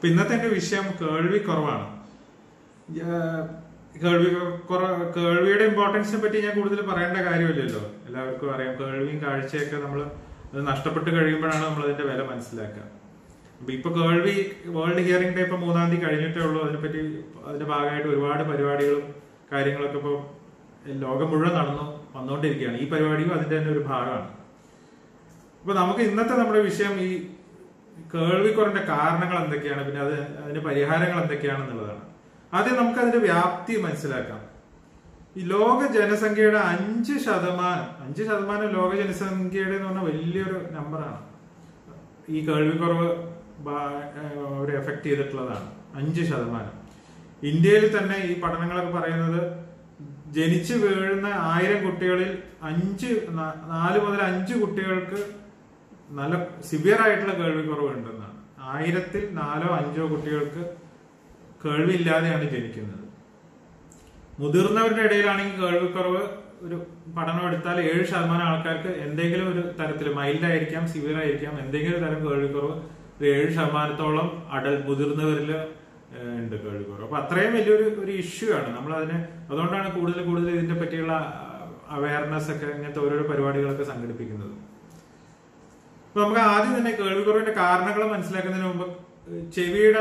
അപ്പൊ ഇന്നത്തെ എന്റെ വിഷയം കേൾവി കുറവാണ് ഏഹ് കേൾവി കുറ- കേൾവിയുടെ ഇമ്പോർട്ടൻസിനെ പറ്റി ഞാൻ കൂടുതൽ പറയേണ്ട കാര്യമില്ലല്ലോ എല്ലാവർക്കും അറിയാം കേൾവിയും കാഴ്ചയൊക്കെ നമ്മൾ അത് നഷ്ടപ്പെട്ട് കഴിയുമ്പോഴാണ് നമ്മൾ അതിന്റെ വില മനസ്സിലാക്കുക അപ്പൊ ഇപ്പൊ കേൾവി വേൾഡ് ഹിയറിംഗ് ഡേ ഇപ്പൊ മൂന്നാം തീയതി കഴിഞ്ഞിട്ടേ ഉള്ളൂ അതിനെപ്പറ്റി അതിന്റെ ഭാഗമായിട്ട് ഒരുപാട് പരിപാടികളും കാര്യങ്ങളൊക്കെ ഇപ്പോൾ ലോകം മുഴുവൻ നടന്നു വന്നുകൊണ്ടിരിക്കുകയാണ് ഈ പരിപാടിയും അതിന്റെ തന്നെ ഒരു ഭാഗമാണ് അപ്പൊ നമുക്ക് ഇന്നത്തെ നമ്മുടെ വിഷയം ഈ കേൾവിക്കുറന്റെ കാരണങ്ങൾ എന്തൊക്കെയാണ് പിന്നെ അത് അതിന്റെ പരിഹാരങ്ങൾ എന്തൊക്കെയാണെന്നുള്ളതാണ് ആദ്യം നമുക്ക് അതിന്റെ വ്യാപ്തി മനസ്സിലാക്കാം ഈ ലോക ജനസംഖ്യയുടെ അഞ്ച് ശതമാനം അഞ്ച് ശതമാനം ലോക ജനസംഖ്യയുടെ എന്ന് പറഞ്ഞാൽ വലിയൊരു നമ്പറാണ് ഈ കേൾവിക്കുറവ് ബാ- ഏഹ് ഒരു എഫക്ട് ചെയ്തിട്ടുള്ളതാണ് അഞ്ച് ശതമാനം ഇന്ത്യയിൽ തന്നെ ഈ പഠനങ്ങളൊക്കെ പറയുന്നത് ജനിച്ചു വീഴുന്ന ആയിരം കുട്ടികളിൽ അഞ്ച് ന- നാല് മുതൽ അഞ്ച് കുട്ടികൾക്ക് നല്ല സിവിയർ ആയിട്ടുള്ള കേൾവിക്കുറവ് ഉണ്ടെന്നാണ് ആയിരത്തിൽ നാലോ അഞ്ചോ കുട്ടികൾക്ക് കേൾവി ഇല്ലാതെയാണ് ജനിക്കുന്നത് മുതിർന്നവരുടെ ഇടയിലാണെങ്കിൽ കേൾവിക്കുറവ് ഒരു പഠനം എടുത്താൽ ഏഴ് ശതമാനം ആൾക്കാർക്ക് എന്തെങ്കിലും ഒരു തരത്തിൽ മൈൽഡ് ആയിരിക്കാം സിവിയർ ആയിരിക്കാം എന്തെങ്കിലും തരം കേൾവിക്കുറവ് ഒരു ഏഴ് ശതമാനത്തോളം അടൽ മുതിർന്നവരിൽ ഏഹ്, ഉണ്ട് കേൾവിക്കുറവ് അപ്പൊ അത്രയും വലിയൊരു ഒരു ഇഷ്യൂ ആണ് നമ്മൾ അതിന് അതുകൊണ്ടാണ് കൂടുതൽ കൂടുതൽ ഇതിന്റെ പറ്റിയുള്ള അവയർനെസ് ഒക്കെ ഇങ്ങനത്തെ ഓരോരോ പരിപാടികളൊക്കെ സംഘടിപ്പിക്കുന്നത് അപ്പൊ നമുക്ക് ആദ്യം തന്നെ കേൾവിക്കുറവിന്റെ കാരണങ്ങൾ മനസ്സിലാക്കുന്നതിന് മുമ്പ് ഏഹ്, ചെവിയുടെ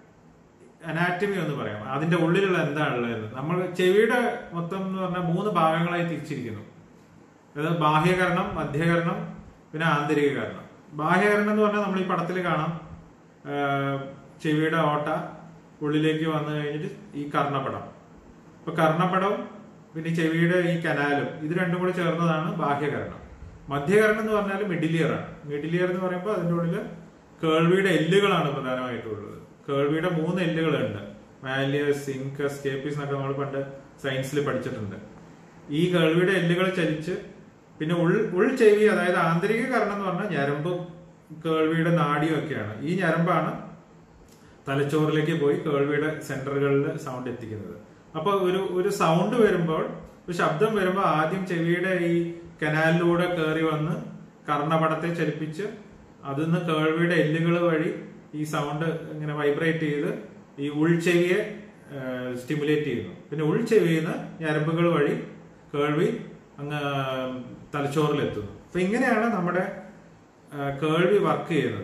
അനാറ്റമി ഒന്ന് പറയാം അതിന്റെ ഉള്ളിലുള്ള എന്താണുള്ളത് നമ്മൾ ചെവിയുടെ മൊത്തം എന്ന് പറഞ്ഞാൽ മൂന്ന് ഭാഗങ്ങളായി തിരിച്ചിരിക്കുന്നു അതായത് ബാഹ്യകരണം മധ്യകരണം പിന്നെ ആന്തരികകരണം ബാഹ്യകരണം എന്ന് പറഞ്ഞാൽ നമ്മൾ ഈ പടത്തിൽ കാണാം ആ, ചെവിയുടെ ഓട്ട ഉള്ളിലേക്ക് വന്നു കഴിഞ്ഞിട്ട് ഈ കർണപടം ഇപ്പൊ കർണപടം പിന്നെ ഈ ചെവിയുടെ ഈ കനാലും ഇത് രണ്ടും കൂടെ ചേർന്നതാണ് ബാഹ്യകരണം മധ്യകരണം എന്ന് പറഞ്ഞാൽ മിഡിലിയർ ആണ് മിഡിലിയർ എന്ന് പറയുമ്പോൾ അതിന്റെ ഉള്ളിൽ കേൾവിയുടെ എല്ലുകളാണ് പ്രധാനമായിട്ടുള്ളത് കേൾവിയുടെ മൂന്ന് എല്ലുകളുണ്ട് മാലിയസ് സിങ്കസ് കേപ്പീസ് എന്നൊക്കെ നമ്മൾ പണ്ട് സയൻസിൽ പഠിച്ചിട്ടുണ്ട് ഈ കേൾവിയുടെ എല്ലുകൾ ചലിച്ച് പിന്നെ ഉൾ ഉൾ ചെവി അതായത് ആന്തരിക കരണം എന്ന് പറഞ്ഞാൽ ഞരമ്പും കേൾവിയുടെ നാഡിയും ഒക്കെയാണ് ഈ ഞരമ്പാണ് തലച്ചോറിലേക്ക് പോയി കേൾവിയുടെ സെന്ററുകളിൽ സൗണ്ട് എത്തിക്കുന്നത് അപ്പൊ ഒരു ഒരു സൗണ്ട് വരുമ്പോൾ ഒരു ശബ്ദം വരുമ്പോൾ ആദ്യം ചെവിയുടെ ഈ കനാലിലൂടെ കയറി വന്ന് കർണപടത്തെ ചലിപ്പിച്ച് അതിന്ന് കേൾവിയുടെ എല്ലുകൾ വഴി ഈ സൗണ്ട് ഇങ്ങനെ വൈബ്രേറ്റ് ചെയ്ത് ഈ ഉൾചെവിയെ സ്റ്റിമുലേറ്റ് ചെയ്യുന്നു പിന്നെ ഉൾചെവിയിൽ നിന്ന് ഞരമ്പുകൾ വഴി കേൾവി അങ്ങ് തലച്ചോറിലെത്തുന്നു അപ്പൊ ഇങ്ങനെയാണ് നമ്മുടെ ആ, കേൾവി വർക്ക് ചെയ്യുന്നത്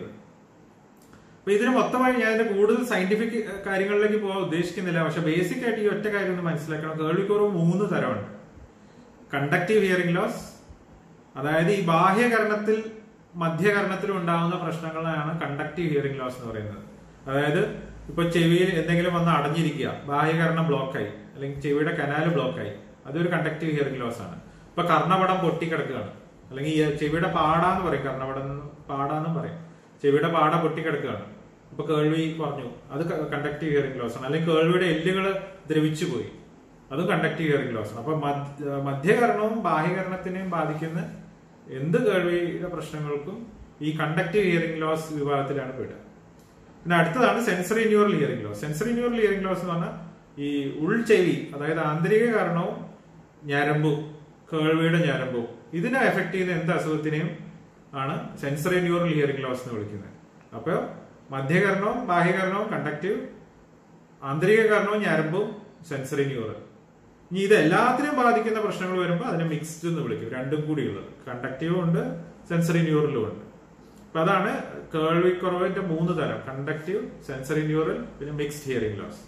അപ്പൊ ഇതിന് മൊത്തമായി ഞാൻ ഇതിന്റെ കൂടുതൽ സയന്റിഫിക് കാര്യങ്ങളിലേക്ക് പോകാൻ ഉദ്ദേശിക്കുന്നില്ല പക്ഷെ ബേസിക് ആയിട്ട് ഈ ഒറ്റ കാര്യം ഒന്ന് മനസ്സിലാക്കണം കേൾവിക്കുറവ് മൂന്ന് തരമുണ്ട് കണ്ടക്റ്റീവ് ഹിയറിംഗ് ലോസ് അതായത് ഈ ബാഹ്യകരണത്തിൽ മധ്യകരണത്തിൽ ഉണ്ടാകുന്ന പ്രശ്നങ്ങളാണ് കണ്ടക്റ്റീവ് ഹിയറിംഗ് ലോസ് എന്ന് പറയുന്നത് അതായത് ഇപ്പൊ ചെവിയിൽ എന്തെങ്കിലും വന്ന് അടഞ്ഞിരിക്കുക ബാഹ്യകരണം ബ്ലോക്കായി അല്ലെങ്കിൽ ചെവിയുടെ കനാല് ബ്ലോക്കായി അതൊരു കണ്ടക്റ്റീവ് ഹിയറിംഗ് ലോസ് ആണ് ഇപ്പൊ കർണപടം പൊട്ടിക്കിടക്കുകയാണ് അല്ലെങ്കിൽ ഈ ചെവിയുടെ പാടാന്ന് പറയും കർണപടം പാടാന്നും പറയും ചെവിയുടെ പാട പൊട്ടിക്കിടക്കുകയാണ് അപ്പൊ കേൾവി കുറഞ്ഞു അത് കണ്ടക്റ്റീവ് ഹിയറിംഗ് ലോസ് ആണ് അല്ലെങ്കിൽ കേൾവിയുടെ എല്ലുകൾ ദ്രവിച്ചു പോയി അതും കണ്ടക്റ്റീവ് ഹിയറിംഗ് ലോസ് ആണ് അപ്പൊ മധ്യ- മധ്യകരണവും ബാഹ്യകരണത്തിനെയും ബാധിക്കുന്ന എന്ത് കേൾവിയുടെ പ്രശ്നങ്ങൾക്കും ഈ കണ്ടക്റ്റീവ് ഹിയറിംഗ് ലോസ് വിഭാഗത്തിലാണ് പെടുക പിന്നെ അടുത്തതാണ് sensory neural hearing loss sensory neural hearing loss എന്ന് പറഞ്ഞാൽ ഈ ഉൾചെവി അതായത് ആന്തരിക കാരണവും ഞരമ്പും കേൾവിയുടെ ഞരമ്പും ഇതിനെ എഫക്ട് ചെയ്യുന്ന എന്ത് അസുഖത്തിനെയും ആണ് സെൻസറി ന്യൂറൽ ഹിയറിംഗ് ലോസ് എന്ന് വിളിക്കുന്നത് അപ്പൊ മധ്യകരണവും ബാഹ്യകരണവും കണ്ടക്റ്റീവ് ആന്തരിക കാരണവും ഞരമ്പും സെൻസറി ന്യൂറൽ ഇനി ഇത് എല്ലാത്തിനെയും ബാധിക്കുന്ന പ്രശ്നങ്ങൾ വരുമ്പോൾ അതിനെ മിക്സ്ഡ് എന്ന് വിളിക്കും രണ്ടും കൂടിയുള്ളത് കണ്ടക്റ്റീവും ഉണ്ട് സെൻസറി ന്യൂറലും ഉണ്ട് അപ്പൊ അതാണ് കേൾവിക്കുറവിന്റെ മൂന്ന് തരം കണ്ടക്റ്റീവ് സെൻസറി ന്യൂറൽ പിന്നെ മിക്സ്ഡ് ഹിയറിംഗ് ലോസ്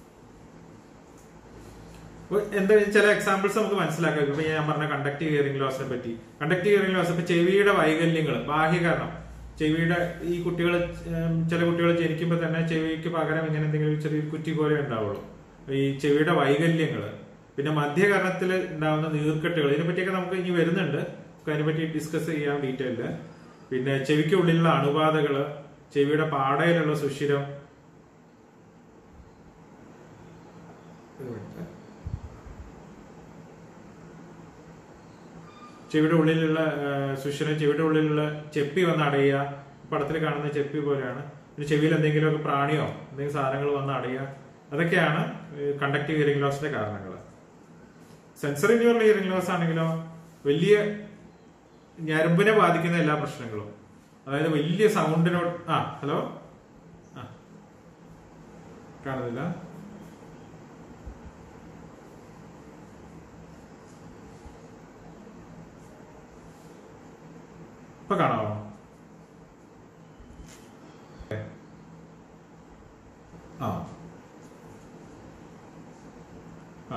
എന്താ ചില എക്സാമ്പിൾസ് നമുക്ക് മനസ്സിലാക്കാം ഇപ്പൊ ഞാൻ പറഞ്ഞ കണ്ടക്റ്റീവ് ഹിയറിംഗ് ലോസിനെ പറ്റി കണ്ടക്റ്റീവ് ഹിയറിംഗ് ലോസ് ഇപ്പൊ ചെവിയുടെ വൈകല്യങ്ങൾ ബാഹ്യകാരണം ചെവിയുടെ ഈ കുട്ടികൾ ചില കുട്ടികൾ ജനിക്കുമ്പോൾ തന്നെ ചെവിക്ക് പകരം ഇങ്ങനെ എന്തെങ്കിലും ചെറിയ കുറ്റി പോലെ ഉണ്ടാവുള്ളൂ ഈ ചെവിയുടെ വൈകല്യങ്ങൾ പിന്നെ മധ്യകരണത്തിൽ ഉണ്ടാവുന്ന നീർക്കെട്ടുകൾ ഇതിനെ പറ്റിയൊക്കെ നമുക്ക് ഇനി വരുന്നുണ്ട് നമുക്ക് അതിനെപ്പറ്റി ഡിസ്കസ് ചെയ്യാം ഡീറ്റെയില് പിന്നെ ചെവിക്കുള്ളിലുള്ള അണുബാധകള് ചെവിയുടെ പാടയിലുള്ള സുഷിരം ഒരു മിനിറ്റ്. ചെവിയുടെ ഉള്ളിലുള്ള ആ, സുഷിരം ചെവിയുടെ ഉള്ളിലുള്ള ചെപ്പി വന്ന് അടയുക പടത്തിൽ കാണുന്ന ചെപ്പി പോലെയാണ് പിന്നെ ചെവിയിൽ എന്തെങ്കിലുമൊക്കെ പ്രാണിയോ എന്തെങ്കിലും സാധനങ്ങൾ വന്ന് അടയുക അതൊക്കെയാണ് കണ്ടക്റ്റീവ് ഹിയറിംഗ് ലോസിന്റെ കാരണങ്ങൾ സെൻസറി ന്യൂറൽ ഹിയറിംഗ് ലോസ് ആണെങ്കിലോ വലിയ ഞരമ്പിനെ ബാധിക്കുന്ന എല്ലാ പ്രശ്നങ്ങളും അതായത് വലിയ സൗണ്ടിനോട് ആ ഹലോ ആ കാണുന്നില്ല ഇപ്പൊ കാണാമോ ആ ആ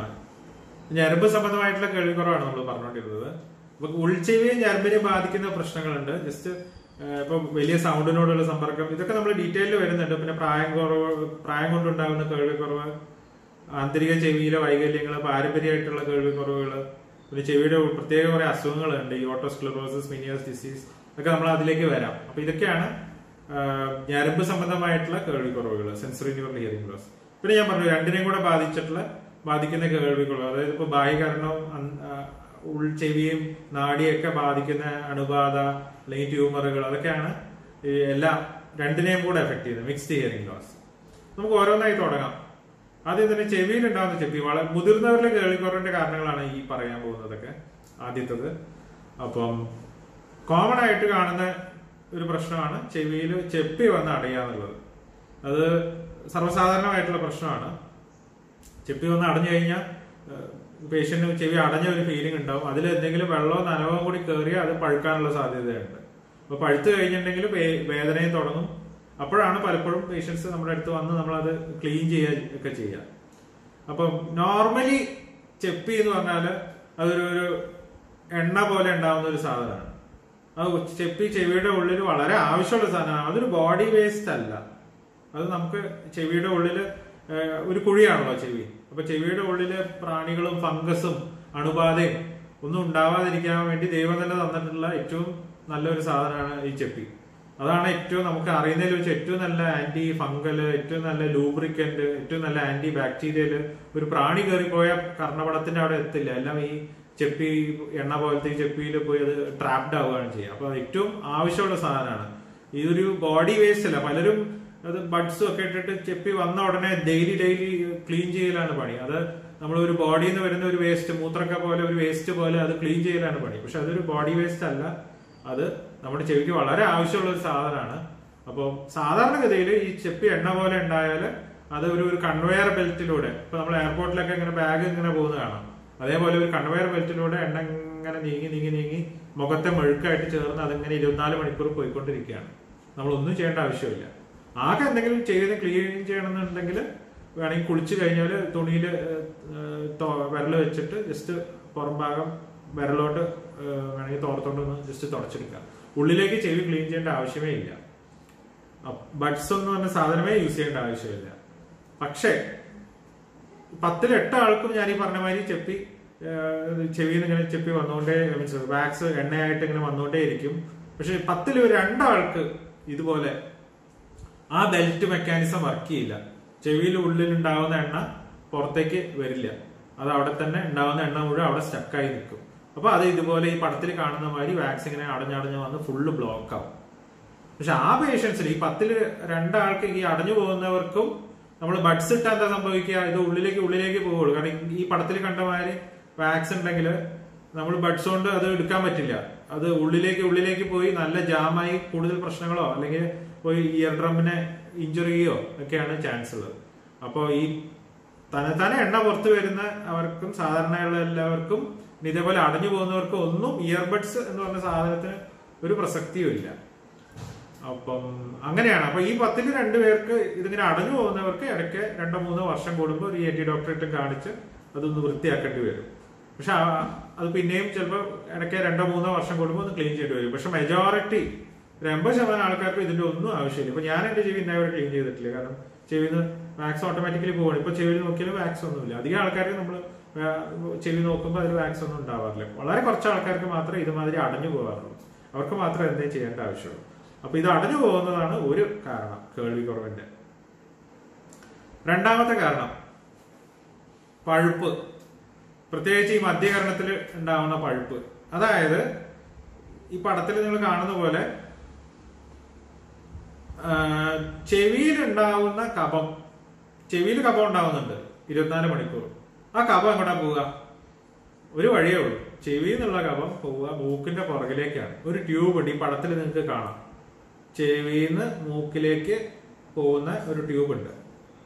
ഞരമ്പ് സംബന്ധമായിട്ടുള്ള കേൾവിക്കുറവാണ് നമ്മൾ പറഞ്ഞുകൊണ്ടിരുന്നത് അപ്പൊ ഉൾച്ചെവിയും ഞരമ്പിനെയും ബാധിക്കുന്ന പ്രശ്നങ്ങളുണ്ട് ജസ്റ്റ് ഇപ്പൊ വലിയ സൗണ്ടിനോടുള്ള സമ്പർക്കം ഇതൊക്കെ നമ്മൾ ഡീറ്റെയിലിൽ വരുന്നുണ്ട് പിന്നെ പ്രായം കുറവ് പ്രായം കൊണ്ടുണ്ടാകുന്ന കേൾവിക്കുറവ് ആന്തരിക ചെവിയിലെ വൈകല്യങ്ങൾ പാരമ്പര്യമായിട്ടുള്ള കേൾവിക്കുറവുകൾ പിന്നെ ചെവിയുടെ പ്രത്യേക കുറെ അസുഖങ്ങളുണ്ട് ഈ ഓട്ടോസ്ക്ലറോസിസ് മിനിയസ് ഡിസീസ് ഒക്കെ നമ്മൾ അതിലേക്ക് വരാം അപ്പൊ ഇതൊക്കെയാണ് ആ, ഞരമ്പ് സംബന്ധമായിട്ടുള്ള കേൾവിക്കുറവുകൾ സെൻസറി ന്യൂറൽ ഹിയറിംഗ് ലോസ് പിന്നെ ഞാൻ പറഞ്ഞു രണ്ടിനെയും കൂടെ ബാധിച്ചിട്ടുള്ള ബാധിക്കുന്ന കേൾവിക്കുറവ് അതായത് ഇപ്പൊ ബാഹ്യകരണവും അൻ- ആ, ഉൾചെവിയും നാടിയൊക്കെ ബാധിക്കുന്ന അണുബാധ അല്ലെങ്കിൽ ട്യൂമറുകൾ അതൊക്കെയാണ് ഈ എല്ലാം രണ്ടിനെയും കൂടെ എഫക്ട് ചെയ്യുന്നത് മിക്സ്ഡ് ഹിയറിംഗ് ലോസ് നമുക്ക് ഓരോന്നായി തുടങ്ങാം ആദ്യം തന്നെ ചെവിയിൽ ഉണ്ടാകുന്ന ചെപ്പി വളരെ മുതിർന്നവരിലെ കേൾവിക്കുറവിന്റെ കാരണങ്ങളാണ് ഈ പറയാൻ പോകുന്നതൊക്കെ ആദ്യത്തത് അപ്പം കോമൺ ആയിട്ട് കാണുന്ന ഒരു പ്രശ്നമാണ് ചെവിയിൽ ചെപ്പി വന്ന് അടയാന്നുള്ളത് അത് സർവ്വസാധാരണമായിട്ടുള്ള പ്രശ്നമാണ് ചെപ്പി വന്ന് അടഞ്ഞു കഴിഞ്ഞാൽ പേഷ്യന്റ് ചെവി അടഞ്ഞ ഒരു ഫീലിംഗ് ഉണ്ടാവും അതിൽ എന്തെങ്കിലും വെള്ളമോ നനവോ കൂടി കയറിയാൽ അത് പഴുക്കാനുള്ള സാധ്യതയുണ്ട് അപ്പൊ പഴുത്ത് കഴിഞ്ഞിട്ടുണ്ടെങ്കിൽ വേ- വേദനയും തുടങ്ങും അപ്പോഴാണ് പലപ്പോഴും പേഷ്യൻസ് നമ്മുടെ അടുത്ത് വന്ന് നമ്മളത് ക്ലീൻ ചെയ്യുക ഒക്കെ ചെയ്യുക അപ്പം നോർമലി ചെപ്പി എന്ന് പറഞ്ഞാല് അതൊരു ഒരു എണ്ണ പോലെ ഉണ്ടാവുന്ന ഒരു സാധനമാണ് അത് ചെപ്പി ചെവിയുടെ ഉള്ളിൽ വളരെ ആവശ്യമുള്ള സാധനമാണ് അതൊരു ബോഡി വേസ്റ്റ് അല്ല അത് നമുക്ക് ചെവിയുടെ ഉള്ളില് ഏഹ്, ഒരു കുഴിയാണല്ലോ ചെവി അപ്പൊ ചെവിയുടെ ഉള്ളില് പ്രാണികളും ഫംഗസും അണുബാധയും ഒന്നും ഉണ്ടാവാതിരിക്കാൻ വേണ്ടി ദൈവം തന്നെ തന്നിട്ടുള്ള ഏറ്റവും നല്ലൊരു സാധനമാണ് ഈ ചെപ്പി അതാണ് ഏറ്റവും നമുക്ക് അറിയുന്നതിൽ വെച്ച് ഏറ്റവും നല്ല ആന്റി ഫംഗല് ഏറ്റവും നല്ല ലൂബ്രിക്കന്റ് ഏറ്റവും നല്ല ആന്റി ബാക്ടീരിയല് ഒരു പ്രാണി കയറിപ്പോയ കർണപടത്തിന്റെ അവിടെ എത്തില്ല എല്ലാം ഈ ചെപ്പി എണ്ണ പോലത്തെ ഈ ചെപ്പിയിൽ പോയി അത് ട്രാപ്ഡ് ആവുകയാണ് ചെയ്യുക അപ്പൊ അത് ഏറ്റവും ആവശ്യമുള്ള സാധനമാണ് ഇതൊരു ബോഡി വേസ്റ്റ് അല്ല പലരും അത് ബഡ്സും ഒക്കെ ഇട്ടിട്ട് ചെപ്പി വന്ന ഉടനെ ഡെയിലി ഡെയിലി ക്ലീൻ ചെയ്യലാണ് പണി അത് നമ്മൾ ഒരു ബോഡിയിൽ നിന്ന് വരുന്ന ഒരു വേസ്റ്റ് മൂത്രക്ക പോലെ ഒരു വേസ്റ്റ് പോലെ അത് ക്ലീൻ ചെയ്യലാണ് പണി പക്ഷെ അതൊരു ബോഡി വേസ്റ്റ് അല്ല അത് നമ്മുടെ ചെവിക്ക് വളരെ ആവശ്യമുള്ള ഒരു സാധനമാണ് അപ്പോൾ സാധാരണഗതിയിൽ ഈ ചെപ്പി എണ്ണ പോലെ ഉണ്ടായാൽ അത് ഒരു ഒരു കൺവെയർ ബെൽറ്റിലൂടെ ഇപ്പൊ നമ്മൾ എയർപോർട്ടിലൊക്കെ ഇങ്ങനെ ബാഗ് ഇങ്ങനെ പോകുന്നത് കാണാം അതേപോലെ ഒരു കൺവെയർ ബെൽറ്റിലൂടെ എണ്ണ ഇങ്ങനെ നീങ്ങി നീങ്ങി നീങ്ങി മുഖത്തെ മെഴുക്കായിട്ട് ചേർന്ന് അതിങ്ങനെ ഇരുപത്തിനാല് മണിക്കൂർ പോയിക്കൊണ്ടിരിക്കുകയാണ് നമ്മൾ ഒന്നും ചെയ്യേണ്ട ആവശ്യമില്ല ആകെ എന്തെങ്കിലും ചെയ്ത് ക്ലീൻ ചെയ്യണമെന്നുണ്ടെങ്കിൽ വേണമെങ്കിൽ കുളിച്ചു കഴിഞ്ഞാൽ തുണിയിൽ വിരൽ വെച്ചിട്ട് ജസ്റ്റ് പുറം ഭാഗം വിരലോട്ട് ഏഹ്, വേണമെങ്കിൽ തോർത്തോണ്ടൊന്ന് ജസ്റ്റ് തുടച്ചെടുക്കാം ഉള്ളിലേക്ക് ചെവി ക്ലീൻ ചെയ്യേണ്ട ആവശ്യമേ ഇല്ല ബഡ്സ് എന്ന് പറഞ്ഞ സാധനമേ യൂസ് ചെയ്യേണ്ട ആവശ്യമില്ല പക്ഷേ പത്തിൽ എട്ട് ആൾക്കും ഞാൻ ഈ പറഞ്ഞ മാതിരി ചെപ്പി ചെവിയിൽ നിന്ന് ഇങ്ങനെ ചെപ്പി വന്നുകൊണ്ടേ മീൻസ് വാക്സ് എണ്ണയായിട്ട് ഇങ്ങനെ വന്നുകൊണ്ടേ ഇരിക്കും പക്ഷെ പത്തിൽ ഒരു രണ്ടാൾക്ക് ഇതുപോലെ ആ ബെൽറ്റ് മെക്കാനിസം വർക്ക് ചെയ്യില്ല ചെവിയിൽ ഉള്ളിൽ ഉണ്ടാവുന്ന എണ്ണ പുറത്തേക്ക് വരില്ല അത് അവിടെ തന്നെ ഉണ്ടാവുന്ന എണ്ണ മുഴുവൻ അവിടെ സ്റ്റക്കായി നിൽക്കും അപ്പൊ അത് ഇതുപോലെ ഈ പടത്തിൽ കാണുന്ന മാതിരി വാക്സ് ഇങ്ങനെ അടഞ്ഞടഞ്ഞ് വന്ന് ഫുള്ള് ബ്ലോക്ക് ആവും പക്ഷെ ആ പേഷ്യൻസിൽ ഈ പത്തില് രണ്ടാൾക്ക് ഈ അടഞ്ഞു പോകുന്നവർക്കും നമ്മൾ ബഡ്സ് ഇട്ടാ എന്താ സംഭവിക്കുക ഇത് ഉള്ളിലേക്ക് ഉള്ളിലേക്ക് പോവുള്ളൂ കാരണം ഈ പടത്തിൽ കണ്ട മാതിരി വാക്സ് ഉണ്ടെങ്കിൽ നമ്മൾ ബഡ്സ് കൊണ്ട് അത് എടുക്കാൻ പറ്റില്ല അത് ഉള്ളിലേക്ക് ഉള്ളിലേക്ക് പോയി നല്ല ജാമായി കൂടുതൽ പ്രശ്നങ്ങളോ അല്ലെങ്കിൽ പോയി ഇയർ ഡ്രമ്മിനെ ഇഞ്ചുറി ചെയ്യോ ഒക്കെയാണ് ചാൻസ് ഉള്ളത് അപ്പോൾ ഈ തന്നെത്താനെ എണ്ണ പുറത്ത് വരുന്ന അവർക്കും സാധാരണയുള്ള എല്ലാവർക്കും ഇനി ഇതേപോലെ അടഞ്ഞു പോകുന്നവർക്കും ഒന്നും ഇയർബഡ്സ് എന്ന് പറഞ്ഞ സാധനത്തിന് ഒരു പ്രസക്തിയും ഇല്ല അപ്പം അങ്ങനെയാണ് അപ്പൊ ഈ പത്തിൽ രണ്ടുപേർക്ക് ഇതിങ്ങനെ അടഞ്ഞു പോകുന്നവർക്ക് ഇടയ്ക്ക് രണ്ടോ മൂന്നോ വർഷം കൂടുമ്പോൾ ഒരു എൻ ടി ഡോക്ടറേറ്റ് കാണിച്ച് അതൊന്ന് വൃത്തിയാക്കേണ്ടി വരും പക്ഷെ ആ- അത് പിന്നെയും ചിലപ്പോൾ ഇടയ്ക്ക് രണ്ടോ മൂന്നോ വർഷം കൂടുമ്പോൾ ഒന്ന് ക്ലീൻ ചെയ്യേണ്ടി വരും പക്ഷെ മെജോറിറ്റി ഒരു എൺപത് ശതമാനം ആൾക്കാർക്ക് ഇതിന്റെ ഒന്നും ആവശ്യമില്ല ഇപ്പൊ ഞാൻ എന്റെ ചെവി ഇന്നേ വരെ ക്ലീൻ ചെയ്തിട്ടില്ല കാരണം ചെവിയിൽ നിന്ന് വാക്സ് ഓട്ടോമാറ്റിക്കലി പോകണം ഇപ്പൊ ചെവിയിൽ നോക്കിയാലും വാക്സ് ഒന്നുമില്ല അധികം ആൾക്കാർക്ക് നമ്മൾ ചെവി നോക്കുമ്പോൾ അതിൽ വാക്സ് ഒന്നും ഉണ്ടാവാറില്ല വളരെ കുറച്ച് ആൾക്കാർക്ക് മാത്രമേ ഇതുമാതിരി അടഞ്ഞു പോകാറുള്ളൂ അവർക്ക് മാത്രമേ എന്തെങ്കിലും ചെയ്യേണ്ട ആവശ്യമുള്ളൂ അപ്പൊ ഇത് അടഞ്ഞു പോകുന്നതാണ് ഒരു കാരണം കേൾവി കുറവിന്റെ രണ്ടാമത്തെ കാരണം പഴുപ്പ് പ്രത്യേകിച്ച് ഈ മധ്യകരണത്തിൽ ഉണ്ടാവുന്ന പഴുപ്പ് അതായത് ഈ പടത്തിൽ നിങ്ങൾ കാണുന്ന പോലെ ചെവിയിൽ ഉണ്ടാവുന്ന കഫം ചെവിയിൽ കഫം ഉണ്ടാവുന്നുണ്ട് ഇരുപത്തിനാല് മണിക്കൂർ ആ കഫം എങ്ങോട്ടാ പോവുക ഒരു വഴിയേ ഉള്ളൂ ചെവിയിൽ നിന്നുള്ള കഫം പോവുക മൂക്കിന്റെ പുറകിലേക്കാണ് ഒരു ട്യൂബ് ഉണ്ട് ഈ പടത്തിൽ നിങ്ങൾക്ക് കാണാം ചെവിയിൽ നിന്ന് മൂക്കിലേക്ക് പോകുന്ന ഒരു ട്യൂബ് ഉണ്ട്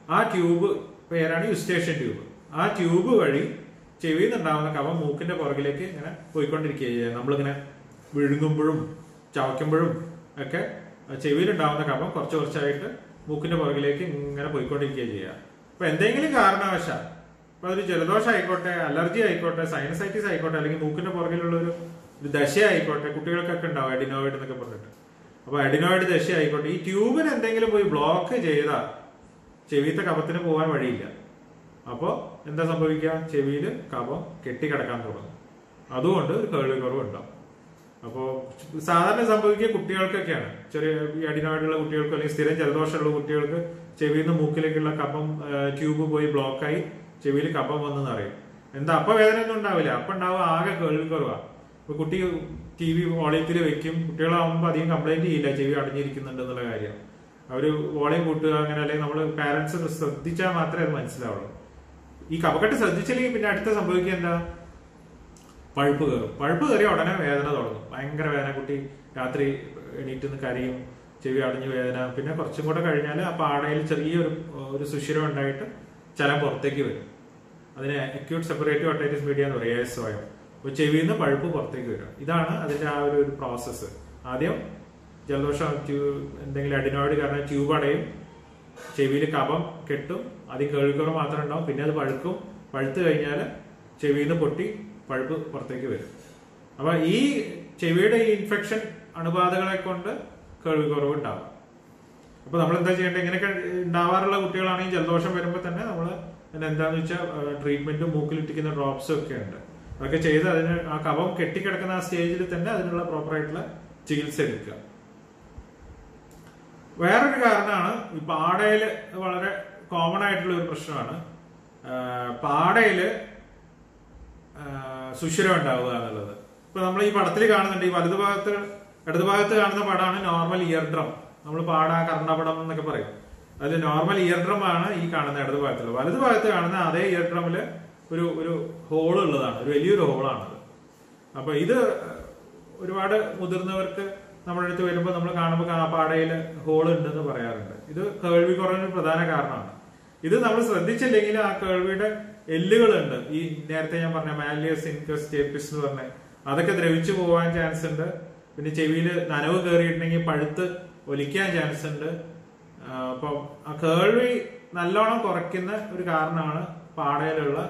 ആ ട്യൂബ് പേരാണ് യുസ്റ്റേഷൻ ട്യൂബ് ആ ട്യൂബ് വഴി ചെവിയിൽ നിന്നുണ്ടാവുന്ന കഫം മൂക്കിന്റെ പുറകിലേക്ക് ഇങ്ങനെ പോയിക്കൊണ്ടിരിക്കുക ചെയ്യുക നമ്മളിങ്ങനെ വിഴുങ്ങുമ്പോഴും ചവയ്ക്കുമ്പോഴും ഒക്കെ ചെവിയിലുണ്ടാവുന്ന കഫം കുറച്ച് കുറച്ചായിട്ട് മൂക്കിന്റെ പുറകിലേക്ക് ഇങ്ങനെ പോയിക്കൊണ്ടിരിക്കുക ചെയ്യുക അപ്പൊ എന്തെങ്കിലും കാരണവശാൽ ഇപ്പൊ അതൊരു ജലദോഷം ആയിക്കോട്ടെ അലർജി ആയിക്കോട്ടെ സൈനസൈറ്റിസ് ആയിക്കോട്ടെ അല്ലെങ്കിൽ മൂക്കിന്റെ പുറകിലുള്ള ഒരു ഒരു ദശ ആയിക്കോട്ടെ കുട്ടികൾക്കൊക്കെ ഉണ്ടാവും അഡിനോയിഡ് എന്നൊക്കെ പറഞ്ഞിട്ട് അപ്പൊ അഡിനോയിഡ് ദശ ആയിക്കോട്ടെ ഈ ട്യൂബിന് എന്തെങ്കിലും പോയി ബ്ലോക്ക് ചെയ്താൽ ചെവിത്തെ കഫത്തിന് പോകാൻ വഴിയില്ല അപ്പോൾ എന്താ സംഭവിക്കുക ചെവിയിൽ കഫം കെട്ടിക്കിടക്കാൻ തുടങ്ങും അതുകൊണ്ട് ഒരു കേൾവി കുറവ് ഉണ്ടാവും അപ്പോൾ സാധാരണ സംഭവിക്കുക കുട്ടികൾക്കൊക്കെയാണ് ചെറിയ ഈ അടിനാടുള്ള കുട്ടികൾക്ക് അല്ലെങ്കിൽ സ്ഥിരം ജലദോഷമുള്ള കുട്ടികൾക്ക് ചെവിയിൽ നിന്ന് മൂക്കിലേക്കുള്ള കഫം ട്യൂബ് പോയി ബ്ലോക്കായി ചെവിയിൽ കഫം വന്നെന്ന് അറിയും എന്താ അപ്പൊ വേദന ഒന്നും ഉണ്ടാവില്ല അപ്പൊ ഉണ്ടാവുക ആകെ കേൾവി കുറവാ ഇപ്പൊ കുട്ടി ടി വി വോളിയത്തിൽ വെക്കും കുട്ടികളാവുമ്പോൾ അധികം കംപ്ലൈന്റ് ചെയ്യില്ല ചെവി അടഞ്ഞിരിക്കുന്നുണ്ട് എന്നുള്ള കാര്യം അവര് വോളിയം കൂട്ടുക അങ്ങനെ അല്ലെങ്കിൽ നമ്മൾ പാരന്റ്സ് ശ്രദ്ധിച്ചാൽ മാത്രമേ അത് മനസ്സിലാവുള്ളൂ ഈ കഫക്കെട്ട് ശ്രദ്ധിച്ചില്ലെങ്കിൽ പിന്നെ അടുത്ത സംഭവിക്കുക എന്താ പഴുപ്പ് കയറും പഴുപ്പ് കയറിയ ഉടനെ വേദന തുടങ്ങും ഭയങ്കര വേദന കുട്ടി രാത്രി എണീറ്റ് നിന്ന് കരയും ചെവി അടഞ്ഞു വേദന പിന്നെ കുറച്ചും കൂടെ കഴിഞ്ഞാൽ ആ പാടയിൽ ചെറിയൊരു ഒരു സുഷിരം ഉണ്ടായിട്ട് ചലം പുറത്തേക്ക് വരും അതിന് അക്യൂട്ട് സെപ്പറേറ്റീവ് ഒട്ടൈറ്റിസ് മീഡിയ എന്ന് പറയും എസ് ഒയം അപ്പോൾ ചെവിയിൽ നിന്ന് പഴുപ്പ് പുറത്തേക്ക് വരും ഇതാണ് അതിന്റെ ആ ഒരു ഒരു പ്രോസസ്സ് ആദ്യം ജലദോഷം ട്യൂ- എന്തെങ്കിലും അഡിനോയിഡ് കാരണം ട്യൂബ് അടയും ചെവിയിൽ കഫം കെട്ടും ആദ്യം കേൾക്കുറവ് മാത്രം ഉണ്ടാവും പിന്നെ അത് പഴുക്കും പഴുത്ത് കഴിഞ്ഞാൽ ചെവിയിൽ നിന്ന് പൊട്ടി പഴുപ്പ് പുറത്തേക്ക് വരും അപ്പൊ ഈ ചെവിയുടെ ഈ ഇൻഫെക്ഷൻ അണുബാധകളെ കൊണ്ട് കേൾവിക്കുറവ് ഉണ്ടാവും അപ്പൊ നമ്മൾ എന്താ ചെയ്യേണ്ടത് ഇങ്ങനെയൊക്കെ ഉണ്ടാവാറുള്ള കുട്ടികളാണെങ്കിൽ ജലദോഷം വരുമ്പോൾ തന്നെ നമ്മൾ അതിന് എന്താന്ന് വെച്ചാൽ ട്രീറ്റ്മെന്റും മൂക്കിലിട്ടിക്കുന്ന ഡ്രോപ്സും ഒക്കെ ഉണ്ട് അതൊക്കെ ചെയ്ത് അതിന് ആ കഫം കെട്ടിക്കിടക്കുന്ന ആ സ്റ്റേജിൽ തന്നെ അതിനുള്ള പ്രോപ്പർ ആയിട്ടുള്ള ചികിത്സ എടുക്കുക വേറൊരു കാരണമാണ് ഈ പാടയില് വളരെ കോമൺ ആയിട്ടുള്ള ഒരു പ്രശ്നമാണ് ആ, പാടയില് ആ, സുഷിരം ഉണ്ടാവുക എന്നുള്ളത് ഇപ്പൊ നമ്മൾ ഈ പടത്തിൽ കാണുന്നുണ്ട് ഈ വലതു ഭാഗത്ത് ഇടതു ഭാഗത്ത് കാണുന്ന പടമാണ് നോർമൽ ഇയർ ഡ്രം നമ്മൾ പാട കർണപടം എന്നൊക്കെ പറയും അതിൽ നോർമൽ ഇയർ ഡ്രം ആണ് ഈ കാണുന്ന ഇടതു ഭാഗത്തുള്ളത് വലതു ഭാഗത്ത് കാണുന്ന അതേ ഇയർ ഡ്രമില് ഒരു ഒരു ഹോൾ ഉള്ളതാണ് ഒരു വലിയൊരു ഹോളാണത് അപ്പൊ ഇത് ഒരുപാട് മുതിർന്നവർക്ക് നമ്മുടെ അടുത്ത് വരുമ്പോൾ നമ്മൾ കാണുമ്പോൾ ആ പാടയിൽ ഹോൾ ഉണ്ടെന്ന് പറയാറുണ്ട് ഇത് കേൾവി കുറവിന് പ്രധാന കാരണമാണ് ഇത് നമ്മൾ ശ്രദ്ധിച്ചില്ലെങ്കിൽ ആ കേൾവിയുടെ എല്ലുകളുണ്ട് ഈ നേരത്തെ ഞാൻ പറഞ്ഞ മാലിയസ് ഇൻകസ് സ്റ്റേപ്പിസ് എന്ന് പറഞ്ഞ അതൊക്കെ ദ്രവിച്ചു പോകാൻ ചാൻസ് ഉണ്ട് പിന്നെ ചെവിയിൽ നനവ് കയറിയിട്ടുണ്ടെങ്കിൽ പഴുത്ത് ഒലിക്കാൻ ചാൻസ് ഉണ്ട് ആ, അപ്പം ആ കേൾവി നല്ലോണം കുറയ്ക്കുന്ന ഒരു കാരണമാണ് പാടയിലുള്ള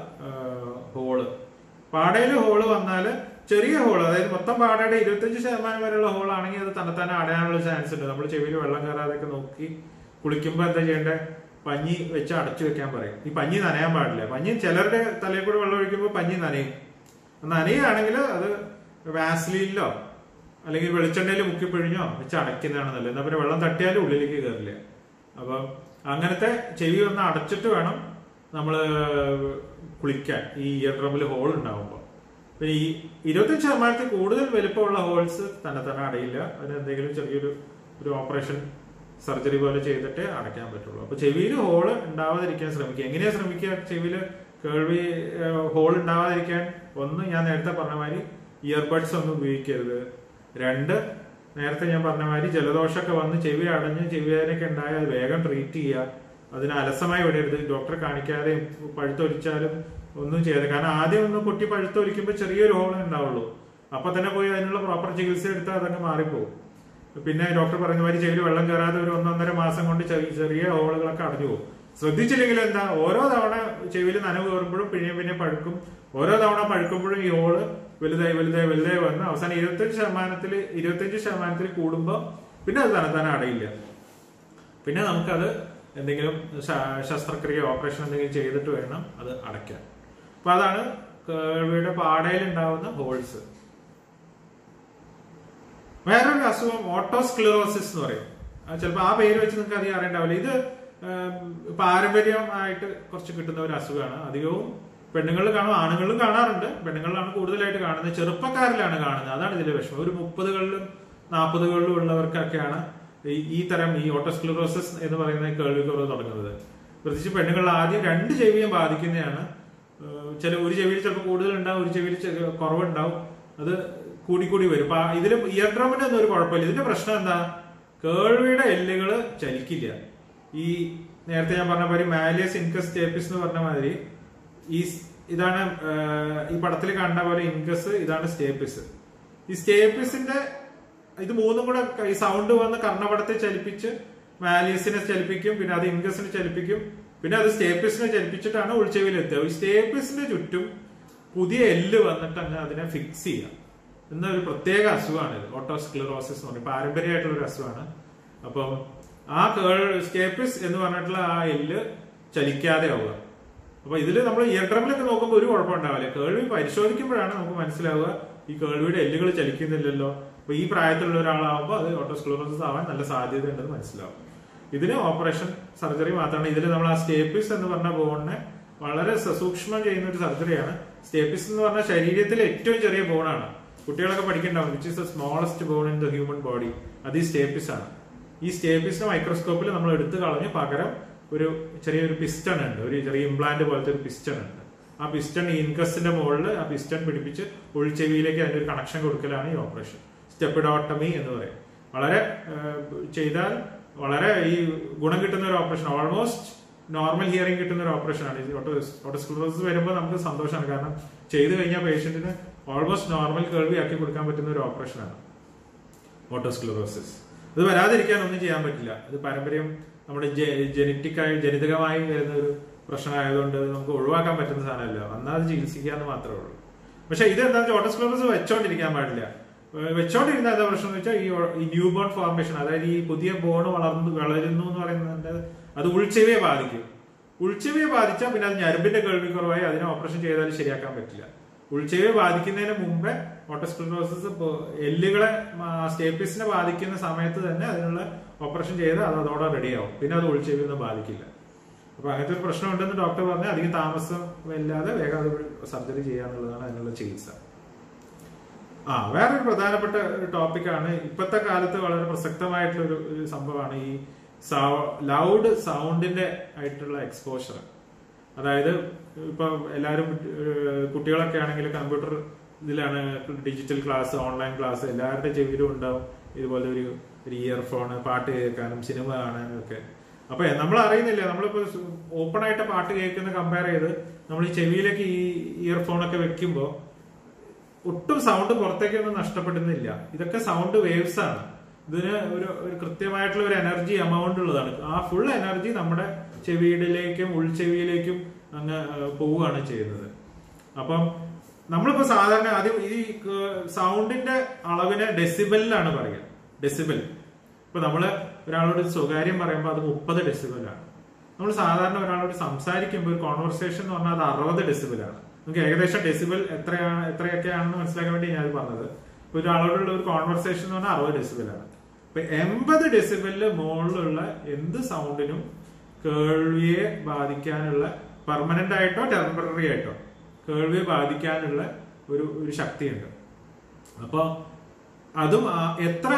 ഹോള് പാടയിൽ ഹോള് വന്നാല് ചെറിയ ഹോൾ അതായത് മൊത്തം പാടയുടെ ഇരുപത്തഞ്ച് ശതമാനം വരെയുള്ള ഹോൾ ആണെങ്കിൽ അത് തന്നെ തന്നെ അടയാനുള്ള ചാൻസ് ഉണ്ട് നമ്മൾ ചെവിയിൽ വെള്ളം കയറാതെയൊക്കെ നോക്കി കുളിക്കുമ്പോൾ എന്താ ചെയ്യേണ്ടത് പഞ്ഞി വെച്ച് അടച്ചു വെക്കാൻ പറയും ഈ പഞ്ഞി നനയാൻ പാടില്ല പഞ്ഞി ചിലരുടെ തലയിൽ കൂടെ വെള്ളം ഒഴിക്കുമ്പോൾ പഞ്ഞി നനയും നനയുകയാണെങ്കിൽ അത് വാസ്ലീനിലോ അല്ലെങ്കിൽ വെളിച്ചെണ്ണയിൽ മുക്കിപ്പിഴിഞ്ഞോ വെച്ച് അടയ്ക്കുന്നതാണ് നല്ലത് എന്നാ പിന്നെ വെള്ളം തട്ടിയാലും ഉള്ളിലേക്ക് കയറില്ല അപ്പം അങ്ങനത്തെ ചെവി ഒന്ന് അടച്ചിട്ട് വേണം നമ്മൾ കുളിക്കാൻ ഈ ഇയർ ഡ്രമ്മിൽ ഹോൾ ഉണ്ടാവുമ്പോൾ പിന്നെ ഈ ഇരുപത്തഞ്ച് ശതമാനത്തിൽ കൂടുതൽ വലിപ്പമുള്ള ഹോൾസ് തന്നെ തന്നെ അടയില്ല അതിന് എന്തെങ്കിലും ചെറിയൊരു ഒരു ഓപ്പറേഷൻ സർജറി പോലെ ചെയ്തിട്ടേ അടയ്ക്കാൻ പറ്റുള്ളൂ അപ്പൊ ചെവിയിൽ ഹോള് ഉണ്ടാവാതിരിക്കാൻ ശ്രമിക്കുക എങ്ങനെയാ ശ്രമിക്കുക ചെവിയിൽ കേൾവി ഹോൾ ഉണ്ടാവാതിരിക്കാൻ ഒന്ന് ഞാൻ നേരത്തെ പറഞ്ഞ മാതിരി ഇയർബഡ്സ് ഒന്നും ഉപയോഗിക്കരുത് രണ്ട് നേരത്തെ ഞാൻ പറഞ്ഞ മാതിരി ജലദോഷമൊക്കെ വന്ന് ചെവി അടഞ്ഞ് ചെവി വേദനയൊക്കെ ഉണ്ടായാൽ അത് വേഗം ട്രീറ്റ് ചെയ്യുക അതിന് അലസമായി വിടരുത് ഡോക്ടറെ കാണിക്കാതെ പഴുത്തൊലിച്ചാലും ഒന്നും ചെയ്യരുത് കാരണം ആദ്യം ഒന്ന് പൊട്ടി പഴുത്തൊലിക്കുമ്പോൾ ചെറിയൊരു ഹോൾ ഉണ്ടാവുള്ളൂ അപ്പൊ തന്നെ പോയി അതിനുള്ള പ്രോപ്പർ ചികിത്സ എടുത്താൽ അതങ്ങ് മാറിപ്പോകും പിന്നെ ഡോക്ടർ പറഞ്ഞ മാതിരി ചെവിയിൽ വെള്ളം കയറാതെ ഒരു ഒന്നൊന്നര മാസം കൊണ്ട് ചെറിയ ചെറിയ ഹോളുകളൊക്കെ അടഞ്ഞു പോകും ശ്രദ്ധിച്ചില്ലെങ്കിൽ എന്താ ഓരോ തവണ ചെവിയിൽ നനവ് കയറുമ്പോഴും പിന്നെയും പിന്നെ പഴുക്കും ഓരോ തവണ പഴുക്കുമ്പോഴും ഈ ഹോള് വലുതായി വലുതായി വലുതായി വന്ന് അവസാനം ഇരുപത്തഞ്ച് ശതമാനത്തിൽ ഇരുപത്തഞ്ച് ശതമാനത്തിൽ കൂടുമ്പോൾ പിന്നെ അത് തന്നെ തന്നെ അടയില്ല പിന്നെ നമുക്കത് എന്തെങ്കിലും ശ- ശസ്ത്രക്രിയ ഓപ്പറേഷൻ എന്തെങ്കിലും ചെയ്തിട്ട് വേണം അത് അടയ്ക്കാൻ അപ്പൊ അതാണ് കേൾവിയുടെ പാടയിൽ ഉണ്ടാവുന്ന ഹോൾസ് വേറൊരു അസുഖം ഓട്ടോസ്ക്ലിറോസിസ് എന്ന് പറയും ചിലപ്പോൾ ആ പേര് വെച്ച് നിങ്ങൾക്ക് അധികം അറിയണ്ടാവില്ല ഇത് ഉം, പാരമ്പര്യമായിട്ട് കുറച്ച് കിട്ടുന്ന ഒരു അസുഖമാണ് അധികവും പെണ്ണുങ്ങളിൽ കാണും ആണുങ്ങളിലും കാണാറുണ്ട് പെണ്ണുങ്ങളിലാണ് കൂടുതലായിട്ട് കാണുന്നത് ചെറുപ്പക്കാരിലാണ് കാണുന്നത് അതാണ് ഇതിന്റെ വിഷമം ഒരു മുപ്പതുകളിലും നാൽപ്പതുകളിലും ഉള്ളവർക്കൊക്കെയാണ് ഈ- ഈ തരം ഈ ഓട്ടോസ്ക്ലിറോസിസ് എന്ന് പറയുന്ന കേൾവി കുറവ് തുടങ്ങുന്നത് പ്രത്യേകിച്ച് പെണ്ണുങ്ങളിൽ ആദ്യം രണ്ട് ചെവിയും ബാധിക്കുന്നതാണ് ഏഹ് ചില ഒരു ചെവിയിൽ ചിലപ്പോൾ കൂടുതൽ ഉണ്ടാവും ഒരു ചെവിയിൽ ചെറിയ കുറവുണ്ടാവും അത് കൂടി കൂടി വരും അപ്പൊ ആ- ഇതില് ഇയർ ഡ്രമിന്റെ ഒന്നും ഒരു കുഴപ്പമില്ല ഇതിന്റെ പ്രശ്നം എന്താ കേൾവിയുടെ എല്ലുകൾ ചലിക്കില്ല ഈ നേരത്തെ ഞാൻ പറഞ്ഞ പോലെ മാലിയസ് ഇൻകസ് സ്റ്റേപ്പിസ് എന്ന് പറഞ്ഞ മാതിരി ഈ സ്- ഇതാണ് ആ, ഈ പടത്തിൽ കണ്ട പോലെ ഇൻകസ് ഇതാണ് സ്റ്റേപ്പിസ് ഈ സ്റ്റേപ്പിസിന്റെ ഇത് മൂന്നും കൂടെ ഈ സൗണ്ട് വന്ന് കർണപടത്തെ ചലിപ്പിച്ച് മാലിയസിനെ ചലിപ്പിക്കും പിന്നെ അത് ഇൻകസിനെ ചലിപ്പിക്കും പിന്നെ അത് സ്റ്റേപ്പിസിനെ ചലിപ്പിച്ചിട്ടാണ് ഉൾച്ചെവിയിൽ എത്തുക ഈ സ്റ്റേപ്പിസിന്റെ ചുറ്റും പുതിയ എല്ല് വന്നിട്ട് അങ്ങ് അതിനെ ഫിക്സ് ചെയ്യാം എന്നൊരു പ്രത്യേക അസുഖമാണ് ഇത് ഓട്ടോസ്ക്ലിറോസിസ് എന്ന് പറയും പാരമ്പര്യമായിട്ടുള്ള ഒരു അസുഖമാണ് അപ്പം ആ കേൾ സ്റ്റേപ്പിസ് എന്ന് പറഞ്ഞിട്ടുള്ള ആ എല്ല് ചലിക്കാതെ ആവുക അപ്പൊ ഇതിൽ നമ്മൾ ഇയർ ഡ്രമ്മിലൊക്കെ നോക്കുമ്പോൾ ഒരു കുഴപ്പം ഉണ്ടാവില്ല കേൾവി പരിശോധിക്കുമ്പോഴാണ് നമുക്ക് മനസ്സിലാവുക ഈ കേൾവിയുടെ എല്ലുകൾ ചലിക്കുന്നില്ലല്ലോ അപ്പൊ ഈ പ്രായത്തിലുള്ള ഒരാളാവുമ്പോൾ അത് ഓട്ടോസ്ക്ലോറോസിസ് ആവാൻ നല്ല സാധ്യത ഉണ്ടെന്ന് മനസ്സിലാവും ഇതിന് ഓപ്പറേഷൻ സർജറി മാത്രമാണ് ഇതിൽ നമ്മൾ ആ സ്റ്റേപ്പിസ് എന്ന് പറഞ്ഞ ബോണിനെ വളരെ സസൂക്ഷ്മം ചെയ്യുന്ന ഒരു സർജറിയാണ് സ്റ്റേപ്പിസ് എന്ന് പറഞ്ഞ ശരീരത്തിലെ ഏറ്റവും ചെറിയ ബോണാണ് കുട്ടികളൊക്കെ പഠിക്കണ്ടാവും which is the smallest bone in the human body അത് ഈ സ്റ്റേപ്പിസ് ആണ് ഈ സ്റ്റേപ്പിസിനെ മൈക്രോസ്കോപ്പിൽ നമ്മൾ എടുത്തു കളഞ്ഞ് പകരം ഒരു ചെറിയൊരു പിസ്റ്റൺ ഉണ്ട് ഒരു ചെറിയ ഇംപ്ലാന്റ് പോലത്തെ ഒരു പിസ്റ്റൺ ഉണ്ട് ആ പിസ്റ്റൺ ഈ ഇൻകസിന്റെ മുകളിൽ ആ പിസ്റ്റൺ പിടിപ്പിച്ച് ഉൾച്ചെവിയിലേക്ക് അതിന്റെ ഒരു കണക്ഷൻ കൊടുക്കലാണ് ഈ ഓപ്പറേഷൻ സ്റ്റെപ്പിഡോട്ടമി എന്ന് പറയും വളരെ ഏഹ്, ചെയ്താൽ വളരെ ഈ ഗുണം കിട്ടുന്ന ഒരു ഓപ്പറേഷൻ ഓൾമോസ്റ്റ് നോർമൽ ഹിയറിംഗ് കിട്ടുന്ന ഒരു ഓപ്പറേഷൻ ആണ് ഓട്ടോസ്ക്ലോറോസിസ് വരുമ്പോൾ നമുക്ക് സന്തോഷമാണ് കാരണം ചെയ്തു കഴിഞ്ഞാൽ പേഷ്യന്റിന് ഓൾമോസ്റ്റ് നോർമൽ കേൾവി ആക്കി കൊടുക്കാൻ പറ്റുന്ന ഒരു ഓപ്പറേഷൻ ആണ് ഓട്ടോസ്ക്ലോറോസിസ് ഇത് വരാതിരിക്കാൻ ഒന്നും ചെയ്യാൻ പറ്റില്ല ഇത് പാരമ്പര്യം നമ്മുടെ ജനറ്റിക്കായി ജനിതകമായി വരുന്ന ഒരു പ്രശ്നമായതുകൊണ്ട് ഇത് നമുക്ക് ഒഴിവാക്കാൻ പറ്റുന്ന സാധനമല്ല വന്നാൽ അത് ചികിത്സിക്കാന്ന് മാത്രമേ ഉള്ളൂ പക്ഷെ ഇത് എന്താ വെച്ചാൽ ഓട്ടോസ്ക്ലോറോസ് വെച്ചോണ്ടിരിക്കാൻ പാടില്ല ഏഹ് വെച്ചോണ്ടിരുന്ന എന്താ പ്രശ്നം എന്ന് വെച്ചാൽ ഈ ഒ- ഈ ന്യൂ ബോൺ ഫോർമേഷൻ അതായത് ഈ പുതിയ ബോൺ വളർന്നു വളരുന്നു എന്ന് പറയുന്നത് അത് ഉൾച്ചെവിയെ ബാധിക്കും ഉൾച്ചെവിയെ ബാധിച്ചാൽ പിന്നെ അത് ഞരമ്പിന്റെ കേൾവിക്കുറവായി അതിനെ ഓപ്പറേഷൻ ചെയ്താൽ ശരിയാക്കാൻ പറ്റില്ല ഉൾച്ചെവിയെ ബാധിക്കുന്നതിന് മുമ്പേ ഓട്ടോസ്ക്ലോറോസിസ് എല്ലുകളെ സ്റ്റേപ്പിസിനെ ബാധിക്കുന്ന സമയത്ത് തന്നെ അതിനുള്ള ഓപ്പറേഷൻ ചെയ്ത് അത് അതോടെ റെഡിയാവും പിന്നെ അത് ഉൾച്ചെവി ഒന്നും ബാധിക്കില്ല അപ്പൊ അങ്ങനത്തെ ഒരു പ്രശ്നം ഉണ്ടെന്ന് ഡോക്ടർ പറഞ്ഞാൽ അധികം താമസം ഇല്ലാതെ വേഗം അത് സർജറി ചെയ്യാന്നുള്ളതാണ് അതിനുള്ള ചികിത്സ ആ വേറൊരു പ്രധാനപ്പെട്ട ഒരു ടോപ്പിക്കാണ് ഇപ്പോഴത്തെ കാലത്ത് വളരെ പ്രസക്തമായിട്ടുള്ള ഒരു ഒരു സംഭവമാണ് ഈ ലൗഡ് സൗണ്ടിന്റെ ആയിട്ടുള്ള എക്സ്പോഷർ അതായത് ഇപ്പൊ എല്ലാവരും ഏഹ്, കുട്ടികളൊക്കെ ആണെങ്കിൽ കമ്പ്യൂട്ടർ ഇതിലാണ് ഡിജിറ്റൽ ക്ലാസ് ഓൺലൈൻ ക്ലാസ് എല്ലാവരുടെ ചെവിയിലും ഉണ്ടാവും ഇതുപോലെ ഒരു ഒരു ഇയർഫോൺ പാട്ട് കേൾക്കാനും സിനിമ കാണാനും ഒക്കെ അപ്പൊ നമ്മൾ അറിയുന്നില്ല നമ്മളിപ്പോ ഓപ്പൺ ആയിട്ട് പാട്ട് കേൾക്കുന്ന കമ്പയർ ചെയ്ത് നമ്മൾ ഈ ചെവിയിലേക്ക് ഈ ഇയർഫോൺ ഒക്കെ വെക്കുമ്പോൾ ഒട്ടും സൗണ്ട് പുറത്തേക്കൊന്നും നഷ്ടപ്പെടുന്നില്ല ഇതൊക്കെ സൗണ്ട് വേവ്സ് ആണ് ഇതിന് ഒരു ഒരു കൃത്യമായിട്ടുള്ള ഒരു എനർജി എമൗണ്ട് ഉള്ളതാണ് ആ ഫുൾ എനർജി നമ്മുടെ ചെവിയിലേക്കും ഉൾച്ചെവിയിലേക്കും അങ്ങ് ഏഹ്, പോവുകയാണ് ചെയ്യുന്നത് അപ്പം നമ്മളിപ്പോ സാധാരണ ആദ്യം ഈ സൗണ്ടിന്റെ അളവിനെ ഡെസിബലിലാണ് പറയുക ഡെസിബൽ ഇപ്പൊ നമ്മള് ഒരാളോട് സ്വകാര്യം പറയുമ്പോൾ അത് മുപ്പത് ഡെസിബലാണ് നമ്മൾ സാധാരണ ഒരാളോട് സംസാരിക്കുമ്പോൾ ഒരു കോൺവെർസേഷൻ എന്ന് പറഞ്ഞാൽ അത് അറുപത് ഡെസിബലാണ് നമുക്ക് ഏകദേശം ഡെസിബൽ എത്രയാണ് എത്രയൊക്കെയാണെന്ന് മനസ്സിലാക്കാൻ വേണ്ടി ഞാൻ പറഞ്ഞത് ഇപ്പൊ ഒരാളോടുള്ള ഒരു കോൺവെർസേഷൻ എന്ന് പറഞ്ഞാൽ അറുപത് ഡെസിബലാണ് ഇപ്പൊ എൺപത് ഡെസിബലിന് മുകളിലുള്ള എന്ത് സൗണ്ടിനും കേൾവിയെ ബാധിക്കാനുള്ള പെർമനന്റ് ആയിട്ടോ ടെമ്പററി ആയിട്ടോ കേൾവിയെ ബാധിക്കാനുള്ള ഒരു ഒരു ശക്തിയുണ്ട് അപ്പൊ അതും ആ- എത്ര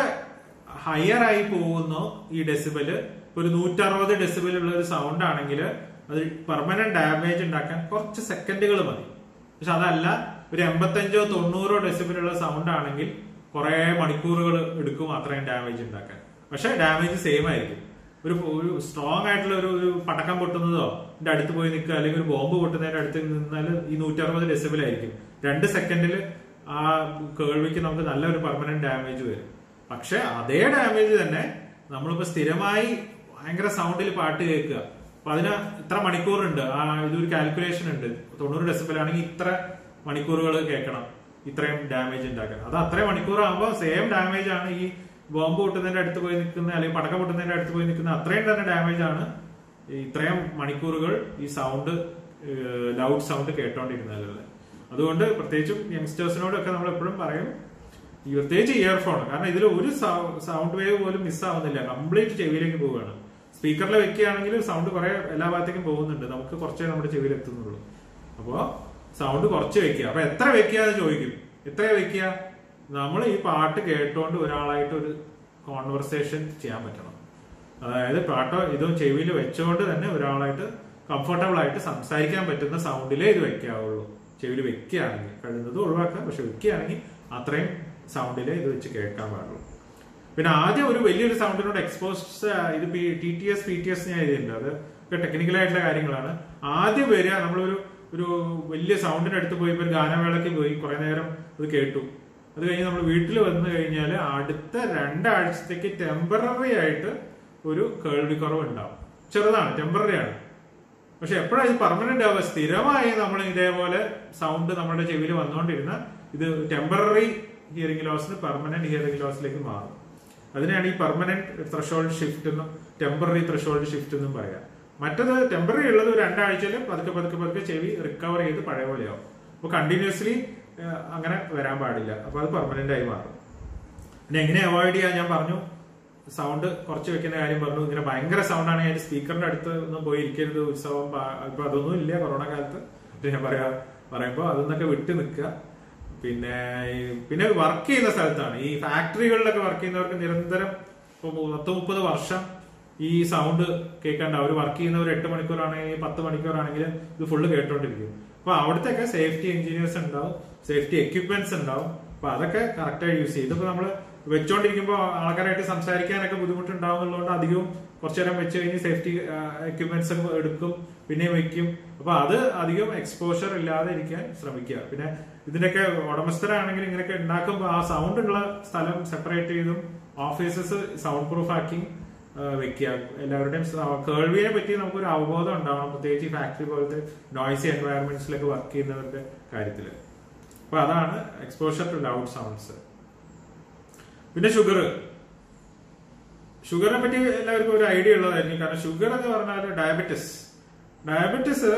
ഹയർ ആയി പോകുന്നോ ഈ ഡെസിബല് ഒരു നൂറ്ററുപത് ഡെസിബൽ ഉള്ള ഒരു സൗണ്ട് ആണെങ്കിൽ അത് പെർമനന്റ് ഡാമേജ് ഉണ്ടാക്കാൻ കുറച്ച് സെക്കൻഡുകൾ മതി പക്ഷെ അതല്ല ഒരു എൺപത്തഞ്ചോ തൊണ്ണൂറോ ഡെസിബൽ ഉള്ള സൗണ്ട് ആണെങ്കിൽ കുറെ മണിക്കൂറുകൾ എടുക്കും അത്രയും ഡാമേജ് ഉണ്ടാക്കാൻ പക്ഷെ ഡാമേജ് സെയിം ആയിരിക്കും ഒരു ഒരു സ്ട്രോങ് ആയിട്ടുള്ള ഒരു ഒരു പടക്കം പൊട്ടുന്നതോ എന്റെ അടുത്ത് പോയി നിൽക്കുക അല്ലെങ്കിൽ ഒരു ബോംബ് പൊട്ടുന്നതിന്റെ അടുത്ത് നിന്നാൽ ഈ നൂറ്ററുപത് ഡെസിബിൾ ആയിരിക്കും രണ്ട് സെക്കൻഡിൽ ആ കേൾവിക്ക് നമുക്ക് നല്ലൊരു പെർമനന്റ് ഡാമേജ് വരും പക്ഷെ അതേ ഡാമേജ് തന്നെ നമ്മളിപ്പോ സ്ഥിരമായി ഭയങ്കര സൗണ്ടിൽ പാട്ട് കേൾക്കുക അപ്പൊ അതിന് ഇത്ര മണിക്കൂറുണ്ട് ആ ഇതൊരു കാൽക്കുലേഷൻ ഉണ്ട് തൊണ്ണൂറ് ഡെസിബിൾ ആണെങ്കിൽ ഇത്ര മണിക്കൂറുകൾ കേൾക്കണം ഇത്രയും ഡാമേജ് ഉണ്ടാക്കാൻ അത് അത്രയും മണിക്കൂർ ആകുമ്പോൾ സെയിം ഡാമേജ് ആണ് ഈ ബോംബ് പൊട്ടുന്നതിന്റെ അടുത്ത് പോയി നിൽക്കുന്ന അല്ലെങ്കിൽ പടക്കം പൊട്ടുന്നതിന്റെ അടുത്ത് പോയി നിൽക്കുന്ന അത്രയും തന്നെ ഡാമേജ് ആണ് ഈ ഇത്രയും മണിക്കൂറുകൾ ഈ സൗണ്ട് ലൗഡ് സൗണ്ട് കേട്ടോണ്ടിരുന്നതിലുള്ള അതുകൊണ്ട് പ്രത്യേകിച്ചും യങ്സ്റ്റേഴ്സിനോടൊക്കെ നമ്മൾ എപ്പോഴും പറയും ഈ പ്രത്യേകിച്ച് ഇയർഫോൺ കാരണം ഇതിൽ ഒരു സൗണ്ട് വേവ് പോലും മിസ്സാവുന്നില്ല കംപ്ലീറ്റ് ചെവിയിലേക്ക് പോവുകയാണ് സ്പീക്കറിൽ വെക്കുകയാണെങ്കിൽ സൗണ്ട് കുറെ എല്ലാ ഭാഗത്തേക്കും പോകുന്നുണ്ട് നമുക്ക് കുറച്ചേ നമ്മുടെ ചെവിയിൽ എത്തുന്നുള്ളൂ അപ്പോ സൗണ്ട് കുറച്ച് വെക്കുക അപ്പൊ എത്ര വെക്കുക എന്ന് ചോദിക്കും എത്ര വെക്കുക നമ്മൾ ഈ പാട്ട് കേട്ടോണ്ട് ഒരാളായിട്ട് ഒരു കോൺവെർസേഷൻ ചെയ്യാൻ പറ്റണം അതായത് പാട്ടോ ഇതും ചെവിയിൽ വെച്ചുകൊണ്ട് തന്നെ ഒരാളായിട്ട് കംഫർട്ടബിൾ ആയിട്ട് സംസാരിക്കാൻ പറ്റുന്ന സൗണ്ടിലേ ഇത് വെക്കാവുള്ളൂ ചെവിയിൽ വെക്കുകയാണെങ്കിൽ കഴിയുന്നത് ഒഴിവാക്കാം പക്ഷെ വെക്കുകയാണെങ്കിൽ അത്രയും സൗണ്ടിലേ ഇത് വെച്ച് കേൾക്കാൻ പാടുള്ളൂ പിന്നെ ആദ്യം ഒരു വലിയൊരു സൗണ്ടിനോട് എക്സ്പോസ് ഇത് T T S P T S ഞാൻ എഴുതിയിട്ടുണ്ട് അത് ഒക്കെ ടെക്നിക്കലായിട്ടുള്ള കാര്യങ്ങളാണ് ആദ്യം വരിക നമ്മളൊരു ഒരു വലിയ സൗണ്ടിന്റെ അടുത്ത് പോയി ഇപ്പൊ ഒരു ഗാനമേളയ്ക്ക് പോയി കുറെ നേരം അത് കേട്ടു അത് കഴിഞ്ഞ് നമ്മൾ വീട്ടിൽ വന്നു കഴിഞ്ഞാൽ അടുത്ത രണ്ടാഴ്ചത്തേക്ക് ടെമ്പററി ആയിട്ട് ഒരു കേൾവിക്കുറവ് ഉണ്ടാവും ചെറുതാണ് ടെമ്പററി ആണ് പക്ഷെ എപ്പോഴാണ് ഇത് പെർമനന്റ് ആവുക സ്ഥിരമായി നമ്മൾ ഇതേപോലെ സൗണ്ട് നമ്മുടെ ചെവിയിൽ വന്നുകൊണ്ടിരുന്ന ഇത് ടെമ്പററി ഹിയറിംഗ് ലോസിന് പെർമനന്റ് ഹിയറിംഗ് ലോസിലേക്ക് മാറും അതിനെയാണ് ഈ പെർമനന്റ് ത്രഷോൾഡ് ഷിഫ്റ്റ് എന്നും ടെമ്പററി ത്രഷോൾഡ് ഷിഫ്റ്റ് എന്നും പറയാം മറ്റത് ടെമ്പററി ഉള്ളത് ഒരു രണ്ടാഴ്ചയിൽ പതുക്കെ പതുക്കെ പതുക്കെ ചെവി റിക്കവർ ചെയ്ത് പഴയ പോലെയാവും അപ്പൊ കണ്ടിന്യൂസ്ലി അങ്ങനെ വരാൻ പാടില്ല അപ്പൊ അത് പെർമനന്റ് ആയി മാറും പിന്നെ എങ്ങനെ അവോയ്ഡ് ചെയ്യാൻ ഞാൻ പറഞ്ഞു സൗണ്ട് കുറച്ച് വെക്കുന്ന കാര്യം പറഞ്ഞു ഇങ്ങനെ ഭയങ്കര സൗണ്ട് ആണെങ്കിൽ അതിന്റെ സ്പീക്കറിന്റെ അടുത്ത് ഒന്നും പോയി ഇരിക്കരുത് ഉത്സവം പാ- ഇപ്പൊ അതൊന്നും ഇല്ല കൊറോണ കാലത്ത് പക്ഷെ ഞാൻ പറയാ പറയുമ്പോ അതൊന്നൊക്കെ വിട്ട് നിൽക്കുക പിന്നെ ഈ- പിന്നെ വർക്ക് ചെയ്യുന്ന സ്ഥലത്താണ് ഈ ഫാക്ടറികളിലൊക്കെ വർക്ക് ചെയ്യുന്നവർക്ക് നിരന്തരം ഇപ്പൊ പത്ത് മുപ്പത് വർഷം ഈ സൗണ്ട് കേൾക്കാണ്ട് അവർ വർക്ക് ചെയ്യുന്നവർ എട്ട് മണിക്കൂറാണെങ്കിൽ പത്ത് മണിക്കൂറാണെങ്കിൽ ഇത് ഫുള്ള് കേട്ടോണ്ടിരിക്കും അപ്പൊ അവിടത്തെയൊക്കെ സേഫ്റ്റി എഞ്ചിനീയേഴ്സ് ഉണ്ടാവും സേഫ്റ്റി എക്യുപ്മെന്റ്സ് ഉണ്ടാവും അപ്പൊ അതൊക്കെ കറക്റ്റായി യൂസ് ചെയ്യും ഇതിപ്പോ നമ്മള് വെച്ചോണ്ടിരിക്കുമ്പോൾ ആൾക്കാരായിട്ട് സംസാരിക്കാനൊക്കെ ബുദ്ധിമുട്ടുണ്ടാവും എന്നുള്ളതുകൊണ്ട് അധികവും കുറച്ചു നേരം വെച്ച് കഴിഞ്ഞ് സേഫ്റ്റി എക്യുപ്മെന്റ്സ് ഒക്കെ എടുക്കും പിന്നെ വെക്കും അപ്പൊ അത് അധികം എക്സ്പോഷർ ഇല്ലാതെ ഇരിക്കാൻ ശ്രമിക്കുക പിന്നെ ഇതിന്റെയൊക്കെ ഉടമസ്ഥരാണെങ്കിൽ ഇങ്ങനെയൊക്കെ ഉണ്ടാക്കുമ്പോൾ ആ സൗണ്ട് ഉള്ള സ്ഥലം സെപ്പറേറ്റ് ചെയ്തും ഓഫീസസ് സൗണ്ട് പ്രൂഫ് ആക്കി ആ, വെക്കുക എല്ലാവരുടെയും സ- കേൾവിയെ പറ്റി നമുക്കൊരു അവബോധം ഉണ്ടാവണം പ്രത്യേകിച്ച് ഈ ഫാക്ടറി പോലത്തെ നോയ്സി എൻവയറമെന്റ്സിലൊക്കെ വർക്ക് ചെയ്യുന്നവരുടെ കാര്യത്തിൽ അപ്പൊ അതാണ് എക്സ്പോഷർ ടു ലൗഡ് സൗണ്ട്സ് പിന്നെ ഷുഗർ ഷുഗറിനെ പറ്റി എല്ലാവർക്കും ഒരു ഐഡിയ ഉള്ളതായിരിക്കും കാരണം ഷുഗർ എന്ന് പറഞ്ഞാൽ ഡയബറ്റിസ് ഡയബറ്റിസ്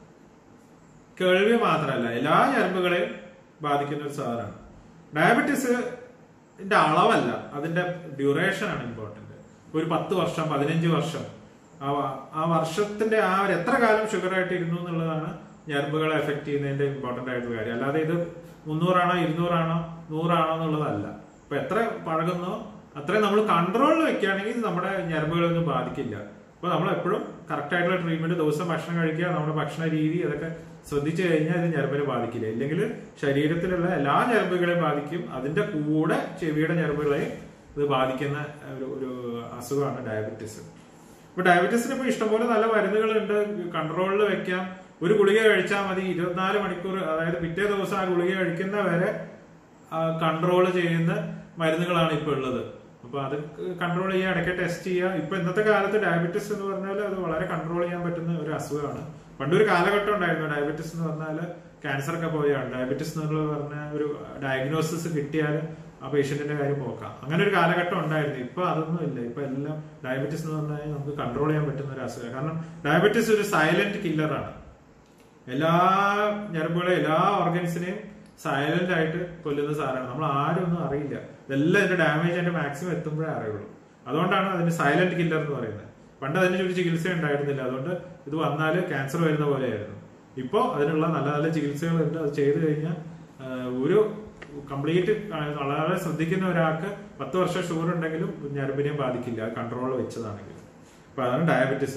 കേൾവി മാത്രമല്ല എല്ലാ ഞരമ്പുകളെയും ബാധിക്കുന്ന ഒരു സാധനമാണ് ഡയബറ്റിസിന്റെ അളവല്ല അതിന്റെ ഡ്യൂറേഷൻ ആണ് ഇമ്പോർട്ടന്റ് ഒരു പത്ത് വർഷം പതിനഞ്ച് വർഷം ആ വ- ആ വർഷത്തിന്റെ ആ ഒരു എത്ര കാലം ഷുഗർ ആയിട്ട് ഇരുന്നു എന്നുള്ളതാണ് ഞരമ്പുകളെ എഫക്ട് ചെയ്യുന്നതിന്റെ ഇമ്പോർട്ടന്റ് ആയിട്ടുള്ള കാര്യം അല്ലാതെ ഇത് മുന്നൂറാണോ ഇരുന്നൂറാണോ നൂറാണോ എന്നുള്ളതല്ല അപ്പൊ എത്ര പഴകുന്നോ അത്രയും നമ്മൾ കൺട്രോളിൽ വെക്കുകയാണെങ്കിൽ ഇത് നമ്മുടെ ഞരമ്പുകളൊന്നും ബാധിക്കില്ല അപ്പൊ നമ്മൾ എപ്പോഴും കറക്റ്റ് ആയിട്ടുള്ള ട്രീറ്റ്മെന്റ് ദിവസം ഭക്ഷണം കഴിക്കുക നമ്മുടെ ഭക്ഷണ രീതി അതൊക്കെ ശ്രദ്ധിച്ചു കഴിഞ്ഞാൽ ഇത് ഞരമ്പിനെ ബാധിക്കില്ല ഇല്ലെങ്കിൽ ശരീരത്തിലുള്ള എല്ലാ ഞരമ്പുകളെയും ബാധിക്കും അതിന്റെ കൂടെ ചെവിയുടെ ഞരമ്പുകളെയും ഇത് ബാധിക്കുന്ന ഒരു ഒരു അസുഖമാണ് ഡയബറ്റിസ് ഇപ്പൊ ഡയബറ്റീസിന് ഇപ്പൊ ഇഷ്ടംപോലെ നല്ല മരുന്നുകളുണ്ട് കൺട്രോളിൽ വെക്കാം ഒരു ഗുളിക കഴിച്ചാൽ മതി ഇരുപത്തിനാല് മണിക്കൂർ അതായത് പിറ്റേ ദിവസം ആ ഗുളിക കഴിക്കുന്ന വരെ കൺട്രോൾ ചെയ്യുന്ന മരുന്നുകളാണ് ഇപ്പൊ ഉള്ളത് അപ്പൊ അത് കൺട്രോൾ ചെയ്യാൻ ഇടയ്ക്ക് ടെസ്റ്റ് ചെയ്യുക ഇപ്പൊ ഇന്നത്തെ കാലത്ത് ഡയബറ്റിസ് എന്ന് പറഞ്ഞാൽ അത് വളരെ കൺട്രോൾ ചെയ്യാൻ പറ്റുന്ന ഒരു അസുഖമാണ് പണ്ടൊരു കാലഘട്ടം ഉണ്ടായിരുന്നു ഡയബറ്റിസ് എന്ന് പറഞ്ഞാൽ ക്യാൻസർ ഒക്കെ പോയാണ് ഡയബറ്റിസ് എന്നുള്ളത് പറഞ്ഞ ഒരു ഡയഗ്നോസിസ് കിട്ടിയാൽ ആ പേഷ്യന്റിന്റെ കാര്യം പോക്കാം അങ്ങനെ ഒരു കാലഘട്ടം ഉണ്ടായിരുന്നു ഇപ്പൊ അതൊന്നും ഇല്ല ഇപ്പൊ എല്ലാം ഡയബറ്റിസ് എന്ന് പറഞ്ഞാൽ നമുക്ക് കൺട്രോൾ ചെയ്യാൻ പറ്റുന്ന ഒരു അസുഖം കാരണം ഡയബറ്റിസ് ഒരു സൈലന്റ് കില്ലറാണ് എല്ലാ ഞരമ്പുകളെയും എല്ലാ ഓർഗൻസിനെയും സൈലന്റ് ആയിട്ട് കൊല്ലുന്ന സാധനമാണ് നമ്മൾ ആരും ഒന്നും അറിയില്ല ഇതെല്ലാം ഇതിന്റെ ഡാമേജ് അതിന്റെ മാക്സിമം എത്തുമ്പോഴേ അറിയുള്ളൂ അതുകൊണ്ടാണ് അതിന് സൈലന്റ് കില്ലർ എന്ന് പറയുന്നത് പണ്ട് അതിന് ഒരു ചികിത്സ ഉണ്ടായിരുന്നില്ല അതുകൊണ്ട് ഇത് വന്നാൽ ക്യാൻസർ വരുന്ന പോലെയായിരുന്നു ഇപ്പോൾ അതിനുള്ള നല്ല നല്ല ചികിത്സകളുണ്ട് അത് ചെയ്തു കഴിഞ്ഞാൽ ആ, ഒരു കംപ്ലീറ്റ് വളരെ ശ്രദ്ധിക്കുന്ന ഒരാൾക്ക് പത്ത് വർഷം ഷുഗർ ഉണ്ടെങ്കിലും ഞരമ്പിനെയും ബാധിക്കില്ല അത് കൺട്രോൾ വെച്ചതാണെങ്കിൽ അപ്പൊ അതാണ് ഡയബറ്റിസ്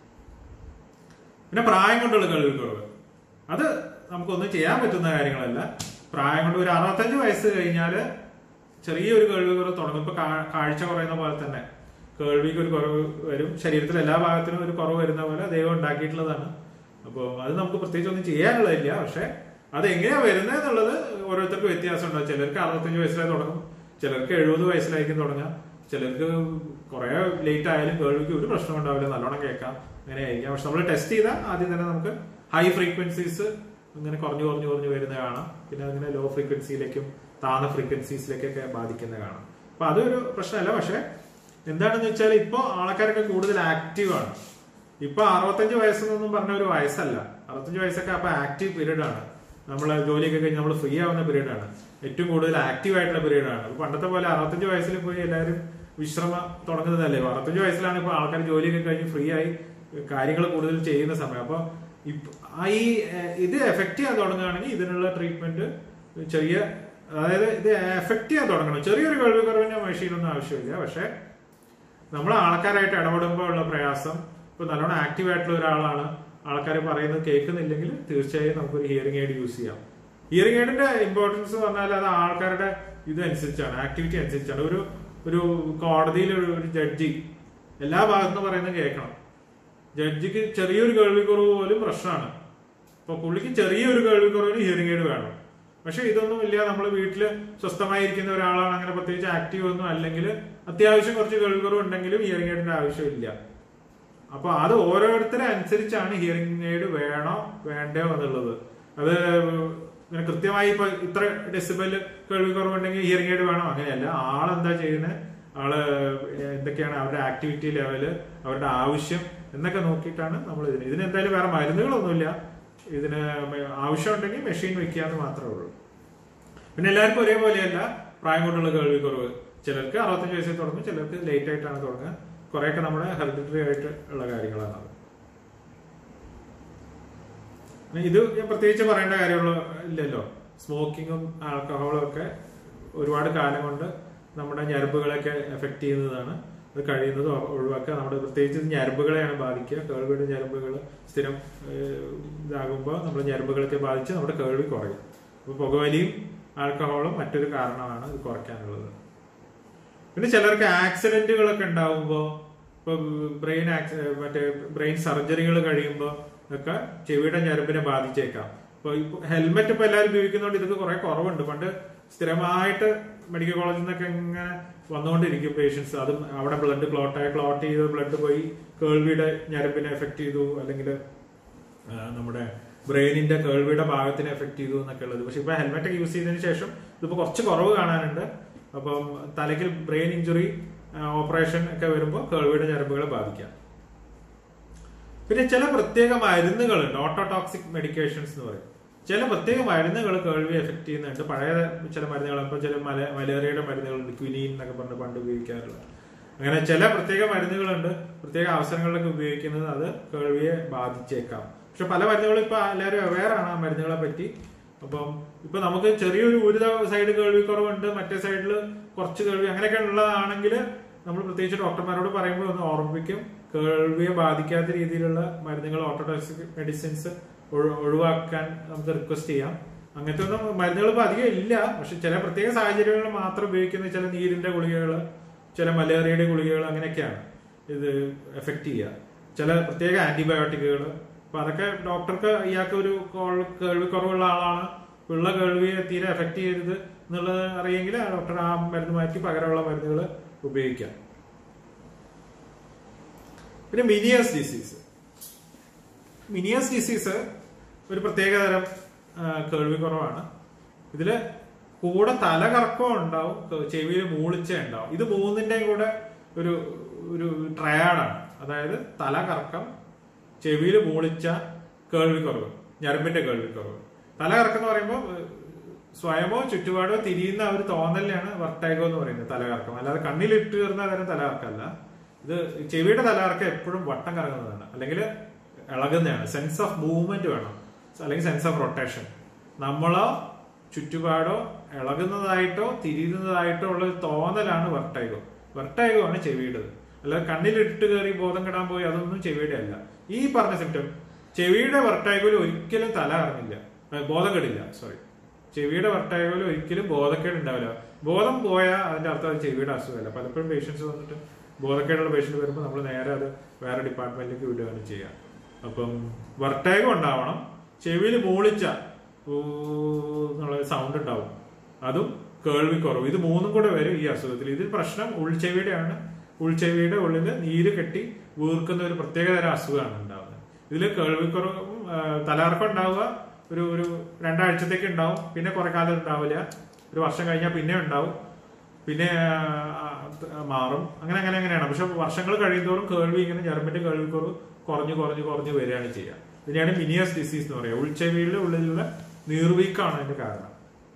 പിന്നെ പ്രായം കൊണ്ടുള്ള കേൾവിക്കുറവ് അത് നമുക്കൊന്നും ചെയ്യാൻ പറ്റുന്ന കാര്യങ്ങളല്ല പ്രായം കൊണ്ട് ഒരു അറുപത്തഞ്ച് വയസ്സ് കഴിഞ്ഞാല് ചെറിയൊരു കേൾവിക്കുറവ് തുടങ്ങും ഇപ്പൊ കാ- കാഴ്ച കുറയുന്ന പോലെ തന്നെ കേൾവിക്ക് ഒരു കുറവ് വരും ശരീരത്തിൽ എല്ലാ ഭാഗത്തിനും ഒരു കുറവ് വരുന്ന പോലെ ദൈവം ഉണ്ടാക്കിയിട്ടുള്ളതാണ് അപ്പോൾ അത് നമുക്ക് പ്രത്യേകിച്ച് ഒന്നും ചെയ്യാനുള്ളതില്ല പക്ഷെ അത് എങ്ങനെയാ വരുന്നത് എന്നുള്ളത് ഓരോരുത്തർക്ക് വ്യത്യാസം ഉണ്ടാവും ചിലർക്ക് അറുപത്തഞ്ച് വയസ്സിലായി തുടങ്ങും ചിലർക്ക് എഴുപത് വയസ്സിലായിരിക്കും തുടങ്ങാം ചിലർക്ക് കുറെ ലേറ്റ് ആയാലും കേൾവിക്ക് ഒരു പ്രശ്നം ഉണ്ടാവില്ല നല്ലോണം കേൾക്കാം അങ്ങനെ ആയിരിക്കാം പക്ഷെ നമ്മൾ ടെസ്റ്റ് ചെയ്താൽ ആദ്യം തന്നെ നമുക്ക് ഹൈ ഫ്രീക്വൻസീസ് ഇങ്ങനെ കുറഞ്ഞു കുറഞ്ഞു കുറഞ്ഞു വരുന്ന കാണാം പിന്നെ അങ്ങനെ ലോ ഫ്രീക്വൻസിയിലേക്കും താഴ്ന്ന ഫ്രീക്വൻസീസിലേക്കൊക്കെ ബാധിക്കുന്ന കാണാം അപ്പൊ അതൊരു പ്രശ്നമല്ല പക്ഷെ എന്താണെന്ന് വെച്ചാൽ ഇപ്പൊ ആൾക്കാരൊക്കെ കൂടുതൽ ആക്റ്റീവ് ആണ് ഇപ്പൊ അറുപത്തഞ്ച് വയസ്സെന്നൊന്നും പറഞ്ഞ ഒരു വയസ്സല്ല അറുപത്തഞ്ച് വയസ്സൊക്കെ അപ്പൊ ആക്റ്റീവ് പീരീഡ് ആണ് നമ്മൾ ജോലിയൊക്കെ കഴിഞ്ഞ് നമ്മൾ ഫ്രീ ആവുന്ന പീരീഡ് ആണ് ഏറ്റവും കൂടുതൽ ആക്റ്റീവ് ആയിട്ടുള്ള പീരീഡ് ആണ് അപ്പൊ പണ്ടത്തെ പോലെ അറുപത്തഞ്ച് വയസ്സിൽ പോയി എല്ലാവരും വിശ്രമം തുടങ്ങുന്നതല്ലേ അറുപത്തഞ്ച് വയസ്സിലാണ് ഇപ്പൊ ആൾക്കാർ ജോലിയൊക്കെ കഴിഞ്ഞ് ഫ്രീ ആയി കാര്യങ്ങൾ കൂടുതൽ ചെയ്യുന്ന സമയം അപ്പൊ ഇപ്പ- ആ ഈ ഏഹ്, ഇത് എഫക്ട് ചെയ്യാൻ തുടങ്ങുകയാണെങ്കിൽ ഇതിനുള്ള ട്രീറ്റ്മെന്റ് ചെറിയ അതായത് ഇത് എഫക്ട് ചെയ്യാൻ തുടങ്ങണം ചെറിയൊരു കേൾവിക്കുറവിന് മെഷീനൊന്നും ആവശ്യമില്ല പക്ഷെ നമ്മൾ ആൾക്കാരായിട്ട് ഇടപെടുമ്പോൾ ഉള്ള പ്രയാസം ഇപ്പൊ നല്ലോണം ആക്റ്റീവ് ആയിട്ടുള്ള ഒരാളാണ് ആൾക്കാർ പറയുന്നത് കേൾക്കുന്നില്ലെങ്കിൽ തീർച്ചയായും നമുക്കൊരു ഹിയറിംഗ് എയ്ഡ് യൂസ് ചെയ്യാം ഹിയറിംഗ് എയ്ഡിന്റെ ഇമ്പോർട്ടൻസ് പറഞ്ഞാൽ അത് ആൾക്കാരുടെ ഇത് അനുസരിച്ചാണ് ആക്ടിവിറ്റി അനുസരിച്ചാണ് ഒരു ഒരു കോടതിയിൽ ഒരു ഒരു ജഡ്ജി എല്ലാ ഭാഗത്തുനിന്ന് പറയുന്നത് കേൾക്കണം ജഡ്ജിക്ക് ചെറിയൊരു കേൾവിക്കുറവ് പോലും പ്രശ്നമാണ് ഇപ്പൊ പുള്ളിക്ക് ചെറിയൊരു കേൾവിക്കുറവിന് ഹിയറിംഗ് എയ്ഡ് വേണം പക്ഷെ ഇതൊന്നും ഇല്ല നമ്മൾ വീട്ടില് സ്വസ്ഥമായിരിക്കുന്ന ഒരാളാണ് അങ്ങനെ പ്രത്യേകിച്ച് ആക്റ്റീവ് ഒന്നും അല്ലെങ്കിൽ അത്യാവശ്യം കുറച്ച് കേൾവിക്കുറവ് ഉണ്ടെങ്കിലും ഹിയറിംഗ് എയ്ഡിന്റെ ആവശ്യമില്ല അപ്പൊ അത് ഓരോരുത്തരെ അനുസരിച്ചാണ് ഹിയറിംഗ് എയ്ഡ് വേണോ വേണ്ടയോ എന്നുള്ളത് അത് ഇങ്ങനെ കൃത്യമായി ഇപ്പൊ ഇത്ര ഡെസിബൽ കേൾവി കുറവുണ്ടെങ്കിൽ ഹിയറിംഗ് എയ്ഡ് വേണം അങ്ങനെയല്ല ആളെന്താ ചെയ്യുന്നത് ആള് എന്തൊക്കെയാണ് അവരുടെ ആക്ടിവിറ്റി ലെവല് അവരുടെ ആവശ്യം എന്നൊക്കെ നോക്കിയിട്ടാണ് നമ്മൾ ഇതിന് ഇതിന് എന്തായാലും വേറെ മരുന്നുകളൊന്നുമില്ല ഇതിന് ആവശ്യമുണ്ടെങ്കിൽ മെഷീൻ വെക്കാന്ന് മാത്രമേ ഉള്ളൂ പിന്നെ എല്ലാവർക്കും ഒരേപോലെയല്ല പ്രായം കൊണ്ടുള്ള കേൾവി കുറവ് ചിലർക്ക് അറുപത്തഞ്ച് വയസ്സിൽ തുടങ്ങും ചിലർക്ക് ലേറ്റ് ആയിട്ടാണ് തുടങ്ങുക കുറെയൊക്കെ നമ്മുടെ ഹെറിഡിറ്ററി ആയിട്ട് ഉള്ള കാര്യങ്ങളാണ് അത് ഇത് ഞാൻ പ്രത്യേകിച്ച് പറയേണ്ട കാര്യമുള്ള ഇല്ലല്ലോ സ്മോക്കിങ്ങും ആൽക്കഹോളും ഒക്കെ ഒരുപാട് കാലം കൊണ്ട് നമ്മുടെ ഞരമ്പുകളെയൊക്കെ എഫക്ട് ചെയ്യുന്നതാണ് അത് കഴിയുന്നത് ഒഴിവാക്കുക നമ്മുടെ പ്രത്യേകിച്ച് ഞരമ്പുകളെയാണ് ബാധിക്കുക കേൾവിയുടെ ഞരമ്പുകൾ സ്ഥിരം ഏഹ്, ഇതാകുമ്പോൾ നമ്മുടെ ഞരമ്പുകളൊക്കെ ബാധിച്ച് നമ്മുടെ കേൾവി കുറയും അപ്പോൾ പുകവലിയും ആൽക്കഹോളും മറ്റൊരു കാരണമാണ് ഇത് കുറയ്ക്കാനുള്ളത് പിന്നെ ചിലർക്ക് ആക്സിഡന്റുകളൊക്കെ ഉണ്ടാവുമ്പോൾ ഇപ്പൊ ബ്രെയിൻ മറ്റേ ബ്രെയിൻ സർജറികൾ കഴിയുമ്പോൾ ഒക്കെ ചെവിയുടെ ഞരമ്പിനെ ബാധിച്ചേക്കാം ഇപ്പൊ ഹെൽമെറ്റ് ഇപ്പൊ എല്ലാവരും ഉപയോഗിക്കുന്നതുകൊണ്ട് ഇതൊക്കെ കുറെ കുറവുണ്ട് പണ്ട് സ്ഥിരമായിട്ട് മെഡിക്കൽ കോളേജിൽ നിന്നൊക്കെ ഇങ്ങനെ വന്നുകൊണ്ടിരിക്കും പേഷ്യൻസ് അതും അവിടെ ബ്ലഡ് ക്ലോട്ടായ ക്ലോട്ട് ചെയ്ത് ബ്ലഡ് പോയി കേൾവിയുടെ ഞരമ്പിനെ എഫക്ട് ചെയ്തു അല്ലെങ്കിൽ നമ്മുടെ ബ്രെയിനിന്റെ കേൾവിയുടെ ഭാഗത്തിനെ എഫക്ട് ചെയ്തു എന്നൊക്കെ ഉള്ളത് പക്ഷെ ഇപ്പൊ ഹെൽമെറ്റ് ഒക്കെ യൂസ് ചെയ്തതിനു ശേഷം ഇതിപ്പോ കുറച്ച് കുറവ് കാണാനുണ്ട് അപ്പം തലയ്ക്ക് ബ്രെയിൻ ഇഞ്ചുറി ഓപ്പറേഷൻ ഒക്കെ വരുമ്പോൾ കേൾവിയുടെ ഞരമ്പുകളെ ബാധിക്കാം പിന്നെ ചില പ്രത്യേക മരുന്നുകളുണ്ട് ഓട്ടോടോക്സിക് മെഡിക്കേഷൻസ് എന്ന് പറയും ചില പ്രത്യേക മരുന്നുകൾ കേൾവി എഫക്ട് ചെയ്യുന്നുണ്ട് പഴയ ചില മരുന്നുകൾ ഇപ്പൊ ചില മല മലേറിയയുടെ മരുന്നുകളുണ്ട് ക്വിനീൻ എന്നൊക്കെ പറഞ്ഞ് പണ്ട് ഉപയോഗിക്കാറുള്ളത് അങ്ങനെ ചില പ്രത്യേക മരുന്നുകളുണ്ട് പ്രത്യേക അവസരങ്ങളിലൊക്കെ ഉപയോഗിക്കുന്നത് അത് കേൾവിയെ ബാധിച്ചേക്കാം പക്ഷെ പല മരുന്നുകളും ഇപ്പൊ എല്ലാവരും അവെയർ ആണ് ആ മരുന്നുകളെ പറ്റി അപ്പം ഇപ്പൊ നമുക്ക് ചെറിയൊരു ഒരു സൈഡ് കേൾവി കുറവുണ്ട് മറ്റേ സൈഡിൽ കുറച്ച് കേൾവി അങ്ങനെയൊക്കെ ഉള്ളതാണെങ്കിൽ നമ്മൾ പ്രത്യേകിച്ച് ഡോക്ടർമാരോട് പറയുമ്പോൾ ഒന്ന് ഓർമ്മിപ്പിക്കും കേൾവിയെ ബാധിക്കാത്ത രീതിയിലുള്ള മരുന്നുകൾ ഓട്ടോടോക്സിക് മെഡിസിൻസ് ഒഴിവാക്കാൻ നമുക്ക് റിക്വസ്റ്റ് ചെയ്യാം അങ്ങനത്തെ ഒന്നും മരുന്നുകൾ ഇപ്പൊ അധികം ഇല്ല പക്ഷെ ചില പ്രത്യേക സാഹചര്യങ്ങളിൽ മാത്രം ഉപയോഗിക്കുന്ന ചില നീരിന്റെ ഗുളികകൾ ചില മലേറിയയുടെ ഗുളികകൾ അങ്ങനെയൊക്കെയാണ് ഇത് എഫക്ട് ചെയ്യുക ചില പ്രത്യേക ആന്റിബയോട്ടിക്കുകൾ അപ്പൊ അതൊക്കെ ഡോക്ടർക്ക് ഇയാൾക്ക് ഒരു കോൾ- കേൾവി കുറവുള്ള ആളാണ് ഉള്ള കേൾവിയെ തീരെ എഫക്ട് ചെയ്തത് എന്നുള്ളത് അറിയെങ്കിൽ ആ ഡോക്ടർ ആ മരുന്ന് മാറ്റി പകരമുള്ള മരുന്നുകൾ ഉപയോഗിക്കാം പിന്നെ മിനിയസ് ഡിസീസ് മിനിയസ് ഡിസീസ് ഒരു പ്രത്യേക തരം ആ, കേൾവി കുറവാണ് ഇതില് കൂടെ തലകറക്കവും ഉണ്ടാവും ചെവിയിൽ മൂളിച്ച ഉണ്ടാവും ഇത് മൂന്നിന്റെയും കൂടെ ഒരു ഒരു ട്രയാഡാണ് അതായത് തലകറക്കം ചെവിയിൽ മൂളിച്ച കേൾവിക്കുറവ് ഞരമ്പിന്റെ കേൾവിക്കുറവ് തലകറക്കം എന്ന് പറയുമ്പോൾ ഏഹ്, സ്വയമോ ചുറ്റുപാടോ തിരിയുന്ന ആ ഒരു തോന്നലിനാണ് വർട്ടൈഗോ എന്ന് പറയുന്നത് തലകറക്കം അല്ലാതെ കണ്ണിലിട്ട് കയറുന്ന തരം തലകറക്കമല്ല ഇത് ചെവിയുടെ തലകറക്കം എപ്പോഴും വട്ടം കറങ്ങുന്നതാണ് അല്ലെങ്കിൽ ഇളകുന്നതാണ് സെൻസ് ഓഫ് മൂവ്മെന്റ് വേണം അല്ലെങ്കിൽ സെൻസ് ഓഫ് റൊട്ടേഷൻ നമ്മളോ ചുറ്റുപാടോ ഇളകുന്നതായിട്ടോ തിരിയുന്നതായിട്ടോ ഉള്ള ഒരു തോന്നലാണ് വെർട്ടൈഗോ വെർട്ടൈഗോ ആണ് ചെവിയുടേത് അല്ലാതെ കണ്ണിലിട്ട് കയറി ബോധം കെടാൻ പോയി അതൊന്നും ചെവിയുടെ അല്ല ഈ പറഞ്ഞ സിംറ്റം ചെവിയുടെ വെർട്ടൈഗോയിൽ ഒരിക്കലും തല കറങ്ങില്ല ഏ, ബോധം കെടില്ല സോറി ചെവിയുടെ വെർട്ടൈഗോയിൽ ഒരിക്കലും ബോധക്കേട് ഉണ്ടാവില്ല ബോധം പോയാൽ അതിന്റെ അർത്ഥം അത് ചെവിയുടെ അസുഖമല്ല പലപ്പോഴും പേഷ്യൻസ് വന്നിട്ട് ബോധക്കേടുള്ള പേഷ്യന്റ് വരുമ്പോൾ നമ്മൾ നേരെ അത് വേറെ ഡിപ്പാർട്ട്മെന്റിലേക്ക് വിടുകയാണ് ചെയ്യുക അപ്പം വെർട്ടൈഗോ ഉണ്ടാവണം ചെവിയിൽ മൂളിച്ച ഊ എന്നുള്ള സൗണ്ട് ഉണ്ടാവും അതും കേൾവി കുറവ് ഇത് മൂന്നും കൂടെ വരും ഈ അസുഖത്തിൽ ഇതിൽ പ്രശ്നം ഉൾച്ചെവിയുടെയാണ് ഉൾച്ചെവിയുടെ ഉള്ളിൽ നീര് കെട്ടി വീർക്കുന്ന ഒരു പ്രത്യേക തരം അസുഖമാണ് ഉണ്ടാവുന്നത് ഇതിൽ കേൾവിക്കുറവും ആ, തലകറക്കം ഉണ്ടാവുക ഒരു ഒരു രണ്ടാഴ്ചത്തേക്ക് ഉണ്ടാവും പിന്നെ കുറെ കാലം ഉണ്ടാവില്ല ഒരു വർഷം കഴിഞ്ഞാൽ പിന്നെ ഉണ്ടാവും പിന്നെ ആ, ആ, മാറും അങ്ങനെ അങ്ങനെ അങ്ങനെയാണ് പക്ഷെ വർഷങ്ങൾ കഴിയുന്തോറും കേൾവി ഇങ്ങനെ ഞരമ്പിന്റെ കേൾവിക്കുറവ് കുറഞ്ഞു കുറഞ്ഞു കുറഞ്ഞു വരികയാണ് ചെയ്യുക ഇതിനെയാണ് മിനിയസ് ഡിസീസ് എന്ന് പറയുക ഉൾച്ചെവിയുടെ ഉള്ളിലുള്ള നീർവീക്കാണ് അതിന്റെ കാരണം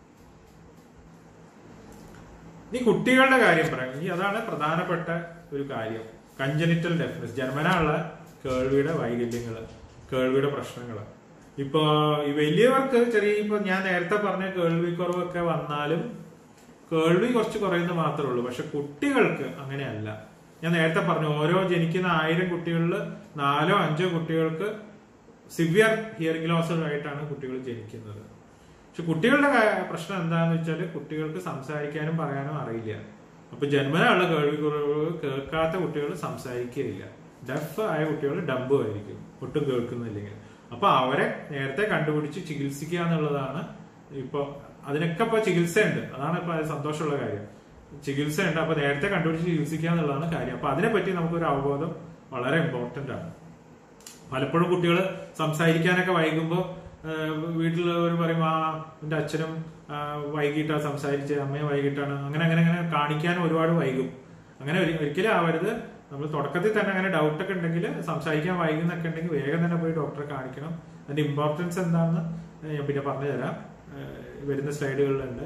ഇനി കുട്ടികളുടെ കാര്യം പറയാം ഇനി അതാണ് പ്രധാനപ്പെട്ട ഒരു കാര്യം കഞ്ചനിറ്റൽ ഡെഫ്നസ് ജന്മനായുള്ള കേൾവിയുടെ വൈകല്യങ്ങൾ കേൾവിയുടെ പ്രശ്നങ്ങൾ ഇപ്പൊ ഈ വലിയവർക്ക് ചെറിയ ഇപ്പൊ ഞാൻ നേരത്തെ പറഞ്ഞ കേൾവി കുറവൊക്കെ വന്നാലും കേൾവി കുറച്ച് കുറയുന്നത് മാത്രമേ ഉള്ളൂ പക്ഷെ കുട്ടികൾക്ക് അങ്ങനെയല്ല ഞാൻ നേരത്തെ പറഞ്ഞു ഓരോ ജനിക്കുന്ന ആയിരം കുട്ടികളിൽ നാലോ അഞ്ചോ കുട്ടികൾക്ക് സിവിയർ ഹിയറിംഗ് ലോസ് ആയിട്ടാണ് കുട്ടികൾ ജനിക്കുന്നത് പക്ഷെ കുട്ടികളുടെ കാ- പ്രശ്നം എന്താന്ന് വെച്ചാൽ കുട്ടികൾക്ക് സംസാരിക്കാനും പറയാനും അറിയില്ല അപ്പൊ ജന്മനായുള്ള കേൾവി കുറവ് കേൾക്കാത്ത കുട്ടികൾ സംസാരിക്കുകയില്ല ഡെഫ് ആയ കുട്ടികൾ ഡംബും ആയിരിക്കും ഒട്ടും കേൾക്കുന്നില്ലെങ്കിൽ അപ്പൊ അവരെ നേരത്തെ കണ്ടുപിടിച്ച് ചികിത്സിക്കുക എന്നുള്ളതാണ് ഇപ്പൊ അതിനൊക്കെ ഇപ്പൊ ചികിത്സയുണ്ട് അതാണ് ഇപ്പൊ സന്തോഷമുള്ള കാര്യം ചികിത്സയുണ്ട് അപ്പൊ നേരത്തെ കണ്ടുപിടിച്ച് ചികിത്സിക്കുക എന്നുള്ളതാണ് കാര്യം അപ്പൊ അതിനെപ്പറ്റി നമുക്കൊരു അവബോധം വളരെ ഇമ്പോർട്ടന്റ് ആണ് പലപ്പോഴും കുട്ടികൾ സംസാരിക്കാനൊക്കെ വൈകുമ്പോൾ വീട്ടിലുള്ളവർ പറയും ആ എന്റെ അച്ഛനും ആ, വൈകിട്ടാണ് സംസാരിച്ചത് അമ്മയും വൈകിട്ടാണ് അങ്ങനെ അങ്ങനെ അങ്ങനെ കാണിക്കാൻ ഒരുപാട് വൈകും അങ്ങനെ ഒരി- ഒരിക്കലും ആവരുത് നമ്മൾ തുടക്കത്തിൽ തന്നെ അങ്ങനെ ഡൗട്ട് ഒക്കെ ഉണ്ടെങ്കിൽ സംസാരിക്കാൻ വൈകുന്നൊക്കെ ഉണ്ടെങ്കിൽ വേഗം തന്നെ പോയി ഡോക്ടറെ കാണിക്കണം അതിന്റെ ഇമ്പോർട്ടൻസ് എന്താണെന്ന് ഞാൻ പിന്നെ പറഞ്ഞു തരാം ഏഹ് വരുന്ന സ്ലൈഡുകളിലുണ്ട്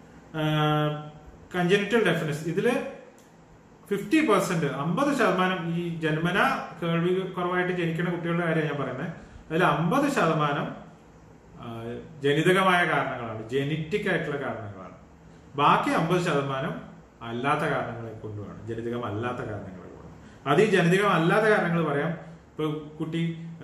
കഞ്ചനിറ്റൽ ഡെഫിനസ് ഇതില് ഫിഫ്റ്റി പെർസെന്റ് അമ്പത് ശതമാനം ഈ ജന്മന കേൾവി കുറവായിട്ട് ജനിക്കുന്ന കുട്ടികളുടെ കാര്യമാണ് ഞാൻ പറയുന്നത് അതിൽ അമ്പത് ശതമാനം ആ, ജനിതകമായ കാരണങ്ങളാണ് ജനറ്റിക് ആയിട്ടുള്ള കാരണങ്ങളാണ് ബാക്കി അമ്പത് ശതമാനം അല്ലാത്ത കാരണങ്ങളെ കൊണ്ടുമാണ് ജനിതകം അല്ലാത്ത കാരണങ്ങളെ കൊണ്ട് അത് ഈ ജനിതകം അല്ലാത്ത കാരണങ്ങൾ പറയാം ഇപ്പൊ കുട്ടി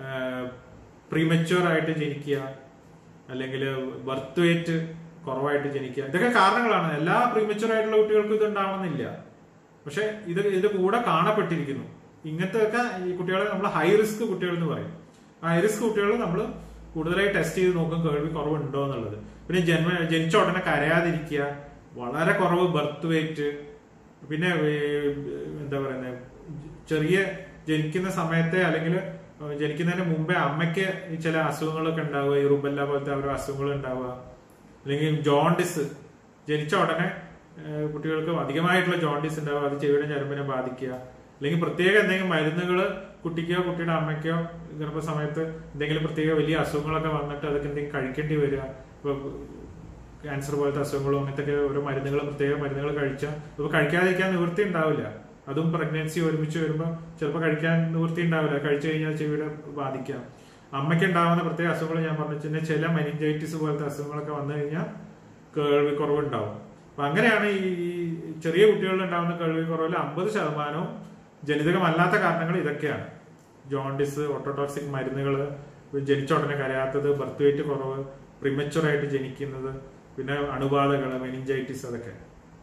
പ്രീമച്യൂർ ആയിട്ട് ജനിക്കുക അല്ലെങ്കിൽ ബർത്ത് വെയിറ്റ് കുറവായിട്ട് ജനിക്കുക ഇതൊക്കെ കാരണങ്ങളാണ് എല്ലാ പ്രീമച്യൂർ ആയിട്ടുള്ള കുട്ടികൾക്കും ഇത് ഉണ്ടാവണമെന്നില്ല പക്ഷെ ഇത് ഇതിന്റെ കൂടെ കാണപ്പെട്ടിരിക്കുന്നു ഇങ്ങനത്തെ ഒക്കെ ഈ കുട്ടികളെ നമ്മൾ ഹൈ റിസ്ക് കുട്ടികൾ എന്ന് പറയും ഹൈ റിസ്ക് കുട്ടികൾ നമ്മൾ കൂടുതലായി ടെസ്റ്റ് ചെയ്ത് നോക്കും കേൾവി കുറവുണ്ടോ എന്നുള്ളത് പിന്നെ ജന്മ ജനിച്ച ഉടനെ കരയാതിരിക്കുക വളരെ കുറവ് ബർത്ത് വെയിറ്റ് പിന്നെ ഏർ, എന്താ പറയുന്നത് ചെറിയ ജനിക്കുന്ന സമയത്തെ അല്ലെങ്കിൽ ജനിക്കുന്നതിന് മുമ്പേ അമ്മയ്ക്ക് ഈ ചില അസുഖങ്ങളൊക്കെ ഉണ്ടാവുക ഈ റുബല്ല പോലത്തെ ഓരോ അസുഖങ്ങൾ ഉണ്ടാവുക അല്ലെങ്കിൽ ജോണ്ടിസ് ജനിച്ച ഉടനെ ഏഹ്, കുട്ടികൾക്ക് അധികമായിട്ടുള്ള ജോണ്ടിസ് ഉണ്ടാവുക അത് ചെവിയുടെ ഞരമ്പിനെ ബാധിക്കുക അല്ലെങ്കിൽ പ്രത്യേക എന്തെങ്കിലും മരുന്നുകൾ കുട്ടിക്കോ കുട്ടിയുടെ അമ്മയ്ക്കോ ഗർഭസമയത്ത് എന്തെങ്കിലും പ്രത്യേക വലിയ അസുഖങ്ങളൊക്കെ വന്നിട്ട് അതൊക്കെ എന്തെങ്കിലും കഴിക്കേണ്ടി വരിക ഇപ്പൊ ക്യാൻസർ പോലത്തെ അസുഖങ്ങളോ അങ്ങനത്തെ ഓരോ മരുന്നുകൾ പ്രത്യേക മരുന്നുകൾ കഴിച്ചാൽ ഇപ്പൊ കഴിക്കാതിരിക്കാൻ നിവൃത്തി ഉണ്ടാവില്ല അതും പ്രഗ്നൻസി ഒരുമിച്ച് വരുമ്പോൾ ചിലപ്പോൾ കഴിക്കാൻ നിവൃത്തി ഉണ്ടാവില്ല കഴിച്ചു കഴിഞ്ഞാൽ ചെവിയുടെ ബാധിക്കാം അമ്മയ്ക്ക് ഉണ്ടാവുന്ന പ്രത്യേക അസുഖങ്ങൾ ഞാൻ പറഞ്ഞു പിന്നെ ചില മെനിഞ്ചൈറ്റിസ് പോലത്തെ അസുഖങ്ങളൊക്കെ വന്നു കഴിഞ്ഞാൽ കേൾവി കുറവുണ്ടാവും അപ്പൊ അങ്ങനെയാണ് ഈ ഈ ചെറിയ കുട്ടികളിൽ ഉണ്ടാവുന്ന കേൾവി കുറവിൽ അമ്പത് ശതമാനവും ജനിതകമല്ലാത്ത കാരണങ്ങൾ ഇതൊക്കെയാണ് ജോണ്ടിസ് ഓട്ടോടോക്സിക് മരുന്നുകൾ ജനിച്ച ഉടനെ കരയാത്തത് ബർത്ത് വെയിറ്റ് കുറവ് പ്രിമച്ചുർ ആയിട്ട് ജനിക്കുന്നത് പിന്നെ അണുബാധകൾ മെനിഞ്ചൈറ്റിസ് അതൊക്കെ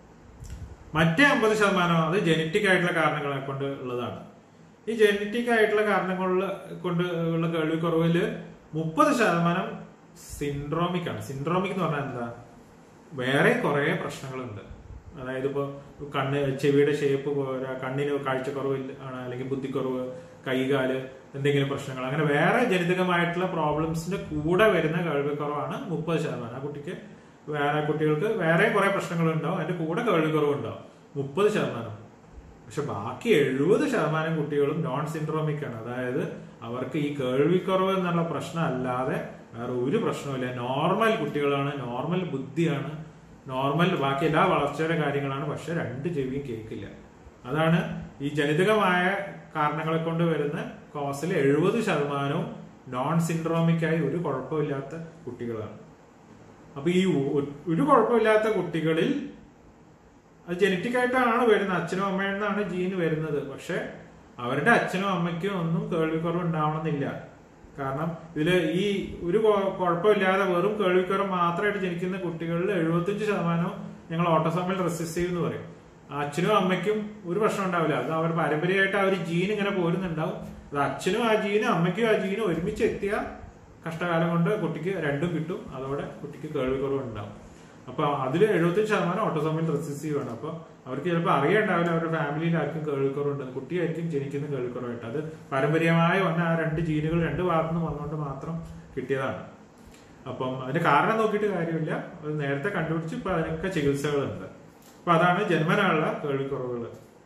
മറ്റേ അമ്പത് ശതമാനം അത് ജനറ്റിക് ആയിട്ടുള്ള കാരണങ്ങളെ കൊണ്ട് ഉള്ളതാണ് ഈ ജനറ്റിക് ആയിട്ടുള്ള കാരണങ്ങളിൽ കൊണ്ട് ഉള്ള കേൾവി കുറവില് മുപ്പത് ശതമാനം സിൻഡ്രോമിക് ആണ് സിൻഡ്രോമിക് എന്ന് പറഞ്ഞാൽ എന്താ വേറെ കുറെ പ്രശ്നങ്ങളുണ്ട് അതായത് ഇപ്പോ കണ്ണ് ചെവിയുടെ ഷേപ്പ് പോരാ കണ്ണിന് കാഴ്ചക്കുറവ് ആണ് അല്ലെങ്കിൽ ബുദ്ധിക്കുറവ് കൈകാല് എന്തെങ്കിലും പ്രശ്നങ്ങൾ അങ്ങനെ വേറെ ജനിതകമായിട്ടുള്ള പ്രോബ്ലംസിന്റെ കൂടെ വരുന്ന കേൾവിക്കുറവാണ് മുപ്പത് ശതമാനം ആ കുട്ടിക്ക് വേറെ കുട്ടികൾക്ക് വേറെ കുറെ പ്രശ്നങ്ങൾ ഉണ്ടാവും അതിന്റെ കൂടെ കേൾവിക്കുറവ് ഉണ്ടാവും മുപ്പത് ശതമാനം പക്ഷെ ബാക്കി എഴുപത് ശതമാനം കുട്ടികളും നോൺ സിൻഡ്രോമിക് ആണ് അതായത് അവർക്ക് ഈ കേൾവിക്കുറവ് എന്നുള്ള പ്രശ്നം അല്ലാതെ വേറെ ഒരു പ്രശ്നവുമില്ല നോർമൽ കുട്ടികളാണ് നോർമൽ ബുദ്ധിയാണ് നോർമൽ ബാക്കി എല്ലാ വളർച്ചയുടെ കാര്യങ്ങളാണ് പക്ഷെ രണ്ട് ചെവിയും കേൾക്കില്ല അതാണ് ഈ ജനിതകമായ കാരണങ്ങളെ കൊണ്ട് വരുന്ന കോസിൽ എഴുപത് ശതമാനവും നോൺ സിൻഡ്രോമിക് ആയി ഒരു കുഴപ്പമില്ലാത്ത കുട്ടികളാണ് അപ്പൊ ഈ ഒ- ഒരു കുഴപ്പമില്ലാത്ത കുട്ടികളിൽ അത് ജനറ്റിക് ആയിട്ടാണ് വരുന്നത് അച്ഛനും അമ്മയിൽ നിന്നാണ് ജീൻ വരുന്നത് പക്ഷെ അവരുടെ അച്ഛനും അമ്മയ്ക്കും ഒന്നും കേൾവിക്കുറവ് ഉണ്ടാവണമെന്നില്ല കാരണം ഇതില് ഈ ഒരു കൊ- കുഴപ്പമില്ലാതെ വെറും കേൾവിക്കുറവ് മാത്രമായിട്ട് ജനിക്കുന്ന കുട്ടികളിൽ എഴുപത്തിയഞ്ച് ശതമാനം ഞങ്ങൾ ഓട്ടോസോമൽ റെസിസ്റ്റീവ് എന്ന് പറയും അച്ഛനും അമ്മയ്ക്കും ഒരു പ്രശ്നം ഉണ്ടാവില്ല അത് അവർ പാരമ്പര്യമായിട്ട് ആ ഒരു ജീൻ ഇങ്ങനെ പോരുന്നുണ്ടാവും അത് അച്ഛനും ആ ജീനും അമ്മയ്ക്കും ആ ജീനും ഒരുമിച്ച് എത്തിയ കഷ്ടകാലം കൊണ്ട് കുട്ടിക്ക് രണ്ടും കിട്ടും അതോടെ കുട്ടിക്ക് കേൾവിക്കുറവ് ഉണ്ടാവും അപ്പൊ അതിൽ എഴുപത്തഞ്ച് ശതമാനം ഓട്ടോസോമൽ റെസിസ്റ്റീവ് ആണ് അപ്പൊ അവർക്ക് ചിലപ്പോൾ അറിയണ്ടാവില്ല അവരുടെ ഫാമിലിയിൽ ആർക്കും കേൾവിക്കുറവുണ്ട് കുട്ടിയായിരിക്കും ജനിക്കുന്ന കേൾവിക്കുറവായിട്ട് അത് പാരമ്പര്യമായി വന്ന ആ രണ്ട് ജീനുകൾ രണ്ട് ഭാഗത്തു നിന്ന് വന്നുകൊണ്ട് മാത്രം കിട്ടിയതാണ് അപ്പം അതിന്റെ കാരണം നോക്കിയിട്ട് കാര്യമില്ല അത് നേരത്തെ കണ്ടുപിടിച്ച് ഇപ്പൊ അതിനൊക്കെ ചികിത്സകളുണ്ട് അപ്പൊ അതാണ് ജന്മനായുള്ള കേൾവിക്കുറവുകൾ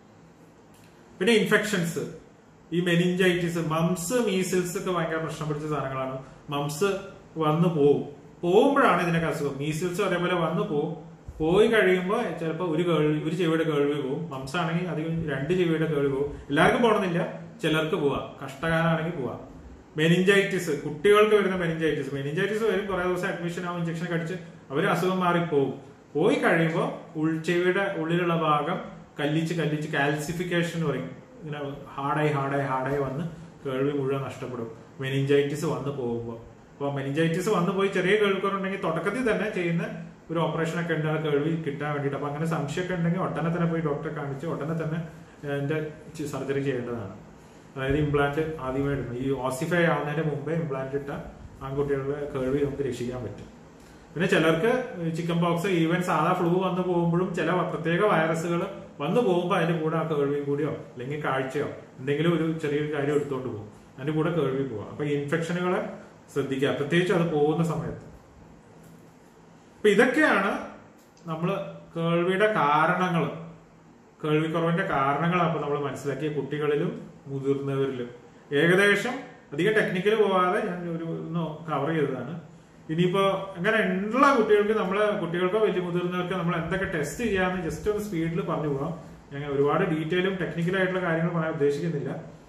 പിന്നെ ഇൻഫെക്ഷൻസ് ഈ മെനിഞ്ചൈറ്റിസ് മംസ് മീസിൽസ് ഒക്കെ ഭയങ്കര പ്രശ്നം പിടിച്ച സാധനങ്ങളാണ് മംസ് വന്നു പോവും പോകുമ്പോഴാണ് ഇതിനൊക്കെ അസുഖം മീസിൽസ് അതേപോലെ വന്നു പോവും പോയി കഴിയുമ്പോൾ ചിലപ്പോൾ ഒരു കേൾവി ഒരു ചെവിയുടെ കേൾവി പോവും മംസ് ആണെങ്കിൽ അധികം രണ്ട് ചെവിയുടെ കേൾവി പോവും എല്ലാവർക്കും പോകണമെന്നില്ല ചിലർക്ക് പോവാം കഷ്ടകാലാണെങ്കിൽ പോവാം മെനിഞ്ചൈറ്റിസ് കുട്ടികൾക്ക് വരുന്ന മെനിഞ്ചൈറ്റിസ് മെനിഞ്ചൈറ്റിസ് വരും കുറെ ദിവസം അഡ്മിഷൻ ആവും ഇഞ്ചക്ഷൻ കടിച്ച് അവർ അസുഖം മാറിപ്പോവും പോയി കഴിയുമ്പോൾ ഉൾച്ചെവിയുടെ ഉള്ളിലുള്ള ഭാഗം കല്ലിച്ച് കല്ലിച്ച് കാൽസിഫിക്കേഷൻ എന്ന് പറയും ഇങ്ങനെ ഹാർഡായി ഹാർഡായി ഹാർഡായി വന്ന് കേൾവി മുഴുവൻ നഷ്ടപ്പെടും മെനിഞ്ചൈറ്റിസ് വന്ന് പോകുമ്പോൾ അപ്പോൾ മെനിഞ്ചൈറ്റിസ് വന്ന് പോയി ചെറിയ കേൾക്കുന്നുണ്ടെങ്കിൽ തുടക്കത്തിൽ തന്നെ ചെയ്യുന്ന ഒരു ഓപ്പറേഷൻ ഒക്കെ ഉണ്ട് ആ കേൾവി കിട്ടാൻ വേണ്ടിയിട്ട് അപ്പൊ അങ്ങനെ സംശയമൊക്കെ ഉണ്ടെങ്കിൽ ഒട്ടനെ തന്നെ പോയി ഡോക്ടറെ കാണിച്ച് ഒട്ടനെ തന്നെ എന്റെ സർജറി ചെയ്യേണ്ടതാണ് അതായത് ഇംപ്ലാന്റ് ആദ്യമേ ഇടുന്നത് ഈ ഓസിഫൈ ആവുന്നതിന് മുമ്പേ ഇംപ്ലാന്റ് ഇട്ട ആൺകുട്ടികളുടെ കേൾവി നമുക്ക് രക്ഷിക്കാൻ പറ്റും പിന്നെ ചിലർക്ക് ചിക്കൻ പോക്സ് ഈവൻ സാധാ ഫ്ലൂ വന്നു പോകുമ്പോഴും ചില പ്രത്യേക വൈറസുകൾ വന്നു പോകുമ്പോൾ അതിന്റെ കൂടെ ആ കേൾവിയും കൂടിയോ അല്ലെങ്കിൽ കാഴ്ചയോ എന്തെങ്കിലും ഒരു ചെറിയൊരു കാര്യം എടുത്തുകൊണ്ട് പോകും അതിന്റെ കൂടെ കേൾവി പോവാം അപ്പൊ ഈ ഇൻഫെക്ഷനുകളെ ശ്രദ്ധിക്കുക പ്രത്യേകിച്ച് അത് പോകുന്ന സമയത്ത് അപ്പൊ ഇതൊക്കെയാണ് നമ്മൾ കേൾവിയുടെ കാരണങ്ങൾ കേൾവിക്കുറവിന്റെ കാരണങ്ങളാണ് അപ്പൊ നമ്മൾ മനസ്സിലാക്കിയ കുട്ടികളിലും മുതിർന്നവരിലും ഏകദേശം അധികം ടെക്നിക്കൽ പോവാതെ ഞാൻ ഒരു ഒന്ന് കവർ ചെയ്തതാണ് ഇനിയിപ്പോ അങ്ങനെ ഉള്ള കുട്ടികൾക്ക് നമ്മള് കുട്ടികൾക്കോ വലിയ മുതിർന്നവർക്കോ നമ്മൾ എന്തൊക്കെ ടെസ്റ്റ് ചെയ്യാന്ന് ജസ്റ്റ് ഒന്ന് സ്പീഡിൽ പറഞ്ഞു പോകാം ഞാൻ ഒരുപാട് ഡീറ്റെയിലും ടെക്നിക്കൽ ആയിട്ടുള്ള കാര്യങ്ങൾ പറയാൻ ഉദ്ദേശിക്കുന്നില്ല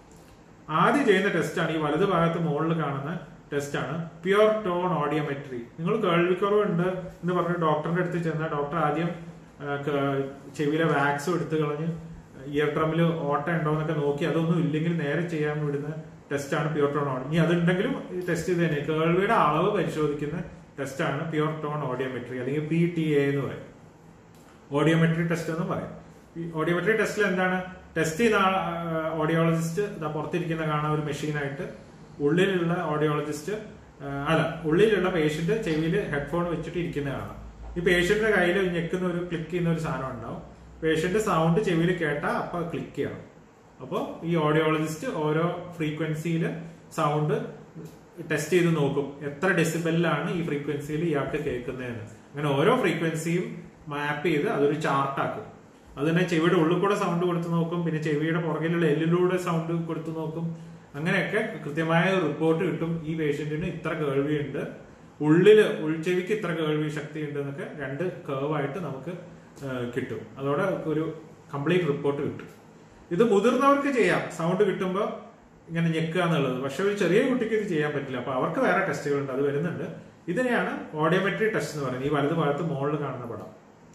ആദ്യം ചെയ്യുന്ന ടെസ്റ്റാണ് ഈ വലത് ഭാഗത്ത് മുകളിൽ കാണുന്ന ടെസ്റ്റാണ് പ്യുവർ ടോൺ ഓഡിയോമെട്രി നിങ്ങൾ കേൾവിക്കുറവുണ്ട് എന്ന് പറഞ്ഞ് ഡോക്ടറിന്റെ അടുത്ത് ചെന്നാൽ ഡോക്ടർ ആദ്യം ആ, ക- ചെവിയിലെ വാക്സും എടുത്തു കളഞ്ഞ് ഇയർ ഡ്രമ്മിൽ ഓട്ട ഉണ്ടോ എന്നൊക്കെ നോക്കി അതൊന്നും ഇല്ലെങ്കിൽ നേരെ ചെയ്യാൻ വിടുന്ന ടെസ്റ്റാണ് പ്യുവർ ടോൺ ഓഡിയോ ഇനി അതുണ്ടെങ്കിലും ടെസ്റ്റ് ചെയ്ത് തന്നെ കേൾവിയുടെ അളവ് പരിശോധിക്കുന്ന ടെസ്റ്റാണ് പ്യുവർ ടോൺ ഓഡിയോമെട്രി അല്ലെങ്കിൽ പി ടി എ എന്ന് പറയും ഓഡിയോമെട്രി ടെസ്റ്റ് എന്ന് പറയും ഈ ഓഡിയോമെട്രി ടെസ്റ്റിൽ എന്താണ് ടെസ്റ്റ് ചെയ്യുന്ന ഓഡിയോളജിസ്റ്റ് ഇതാ പുറത്തിരിക്കുന്ന കാണാൻ ഒരു മെഷീനായിട്ട് ഉള്ളിലുള്ള ഓഡിയോളജിസ്റ്റ് അല്ല ഉള്ളിലുള്ള പേഷ്യന്റ് ചെവിയിൽ ഹെഡ്ഫോൺ വെച്ചിട്ട് ഇരിക്കുന്ന കാണാം ഈ പേഷ്യന്റിന്റെ കയ്യിൽ ഞെക്കുന്ന ഒരു ക്ലിക്ക് ചെയ്യുന്ന ഒരു സാധനം ഉണ്ടാവും പേഷ്യന്റ് സൗണ്ട് ചെവിയിൽ കേട്ടാൽ അപ്പൊ ക്ലിക്ക് ചെയ്യണം അപ്പോൾ ഈ ഓഡിയോളജിസ്റ്റ് ഓരോ ഫ്രീക്വൻസിയിൽ സൗണ്ട് ടെസ്റ്റ് ചെയ്ത് നോക്കും എത്ര ഡെസിബലിലാണ് ഈ ഫ്രീക്വൻസിയിൽ ഇയാൾക്ക് കേൾക്കുന്നതെന്ന് അങ്ങനെ ഓരോ ഫ്രീക്വൻസിയും മാപ്പ് ചെയ്ത് അതൊരു ചാർട്ടാക്കും അത് തന്നെ ചെവിയുടെ ഉള്ളിൽ കൂടെ സൗണ്ട് കൊടുത്തു നോക്കും പിന്നെ ചെവിയുടെ പുറകിലുള്ള എല്ലിലൂടെ സൗണ്ട് കൊടുത്തു നോക്കും അങ്ങനെയൊക്കെ കൃത്യമായ റിപ്പോർട്ട് കിട്ടും ഈ പേഷ്യന്റിന് ഇത്ര കേൾവിയുണ്ട് ഉള്ളില് ഉൾച്ചെവിക്ക് ഇത്ര കേൾവി ശക്തി ഉണ്ട് എന്നൊക്കെ രണ്ട് കേവായിട്ട് നമുക്ക് ആ, കിട്ടും അതോടെ ഒരു കംപ്ലീറ്റ് റിപ്പോർട്ട് കിട്ടും ഇത് മുതിർന്നവർക്ക് ചെയ്യാം സൗണ്ട് കിട്ടുമ്പോൾ ഇങ്ങനെ ഞെക്കുക എന്നുള്ളത് പക്ഷെ ഒരു ചെറിയ കുട്ടിക്ക് ഇത് ചെയ്യാൻ പറ്റില്ല അപ്പൊ അവർക്ക് വേറെ ടെസ്റ്റുകളുണ്ട് അത് വരുന്നുണ്ട് ഇതിനെയാണ് ഓഡിയോമെട്രി ടെസ്റ്റ് എന്ന് പറയുന്നത് ഈ വലത് ഭാഗത്ത് മുകളിൽ കാണുന്ന പടം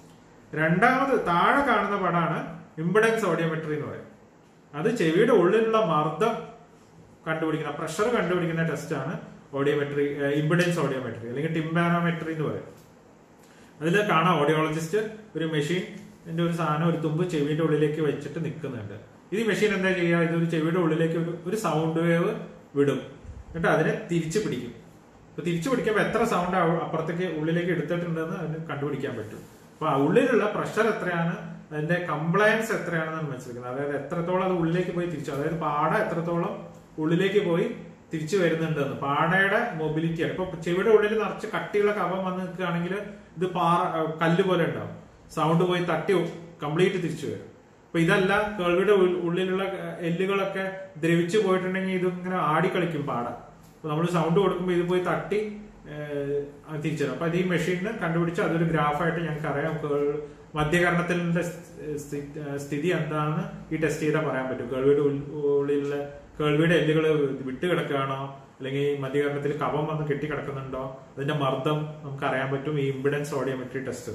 രണ്ടാമത് താഴെ കാണുന്ന പടമാണ് ഇമ്പിഡൻസ് ഓഡിയോമെട്രി എന്ന് പറയും അത് ചെവിയുടെ ഉള്ളിലുള്ള മർദ്ദം കണ്ടുപിടിക്കുന്ന പ്രഷർ കണ്ടുപിടിക്കുന്ന ടെസ്റ്റാണ് ഓഡിയോമെട്രി ഇമ്പിഡൻസ് ഓഡിയോമെട്രി അല്ലെങ്കിൽ ടിംബാനോമെട്രി എന്ന് പറയും അതിൽ കാണാം ഓഡിയോളജിസ്റ്റ് ഒരു മെഷീൻ്റെ ഒരു സാധനം ഒരു തുമ്പ് ചെവിയുടെ ഉള്ളിലേക്ക് വെച്ചിട്ട് നിൽക്കുന്നുണ്ട് ഇത് ഈ മെഷീൻ എന്താ ചെയ്യുക ഇതൊരു ചെവിയുടെ ഉള്ളിലേക്ക് ഒരു ഒരു സൗണ്ട് വേവ് വിടും എന്നിട്ട് അതിനെ തിരിച്ചു പിടിക്കും അപ്പൊ തിരിച്ചു പിടിക്കുമ്പോൾ എത്ര സൗണ്ട് അപ്പുറത്തേക്ക് ഉള്ളിലേക്ക് എടുത്തിട്ടുണ്ടെന്ന് അതിന് കണ്ടുപിടിക്കാൻ പറ്റും അപ്പൊ ആ ഉള്ളിലുള്ള പ്രഷർ എത്രയാണ് അതിന്റെ കംപ്ലയൻസ് എത്രയാണെന്ന് മനസ്സിലാക്കുന്നത് അതായത് എത്രത്തോളം അത് ഉള്ളിലേക്ക് പോയി തിരിച്ചു അതായത് പാട എത്രത്തോളം ഉള്ളിലേക്ക് പോയി തിരിച്ചു വരുന്നുണ്ടെന്ന് പാടയുടെ മൊബിലിറ്റിയാണ് ഇപ്പൊ ചെവിയുടെ ഉള്ളിൽ നിറച്ച് കട്ടിയുള്ള കഫം വന്ന് നിൽക്കുകയാണെങ്കിൽ ഇത് പാറ അഹ് കല്ല് പോലെ ഉണ്ടാവും സൗണ്ട് പോയി തട്ടി കംപ്ലീറ്റ് തിരിച്ചു വരും അപ്പൊ ഇതല്ല കേൾവിയുടെ ഉൾ- ഉള്ളിലുള്ള അഹ് എല്ലുകളൊക്കെ ദ്രവിച്ചു പോയിട്ടുണ്ടെങ്കിൽ ഇത് ഇങ്ങനെ ആടിക്കളിക്കും പാട അപ്പൊ നമ്മൾ സൗണ്ട് കൊടുക്കുമ്പോൾ ഇത് പോയി തട്ടി ഏഹ്, അത് തിരിച്ചു വരും അപ്പൊ അത് ഈ മെഷീനിന് കണ്ടുപിടിച്ച് അതൊരു ഗ്രാഫായിട്ട് ഞങ്ങൾക്ക് അറിയാം കേൾ- മധ്യകരണത്തിന്റെ സ്ഥി- സ്ഥി- സ്ഥിതി എന്താണെന്ന് ഈ ടെസ്റ്റ് ചെയ്താൽ പറയാൻ പറ്റും കേൾവിയുടെ ഉൾ- ഉള്ളിലുള്ള കേൾവിയുടെ എല്ലുകൾ വിട്ട് കിടക്കുകയാണോ അല്ലെങ്കിൽ മധ്യകരണത്തിൽ കഫം വന്ന് കെട്ടിക്കിടക്കുന്നുണ്ടോ അതിന്റെ മർദ്ദം നമുക്ക് അറിയാൻ പറ്റും ഈ ഇമ്പിഡൻസ് ഓഡിയോമെട്രി ടെസ്റ്റ്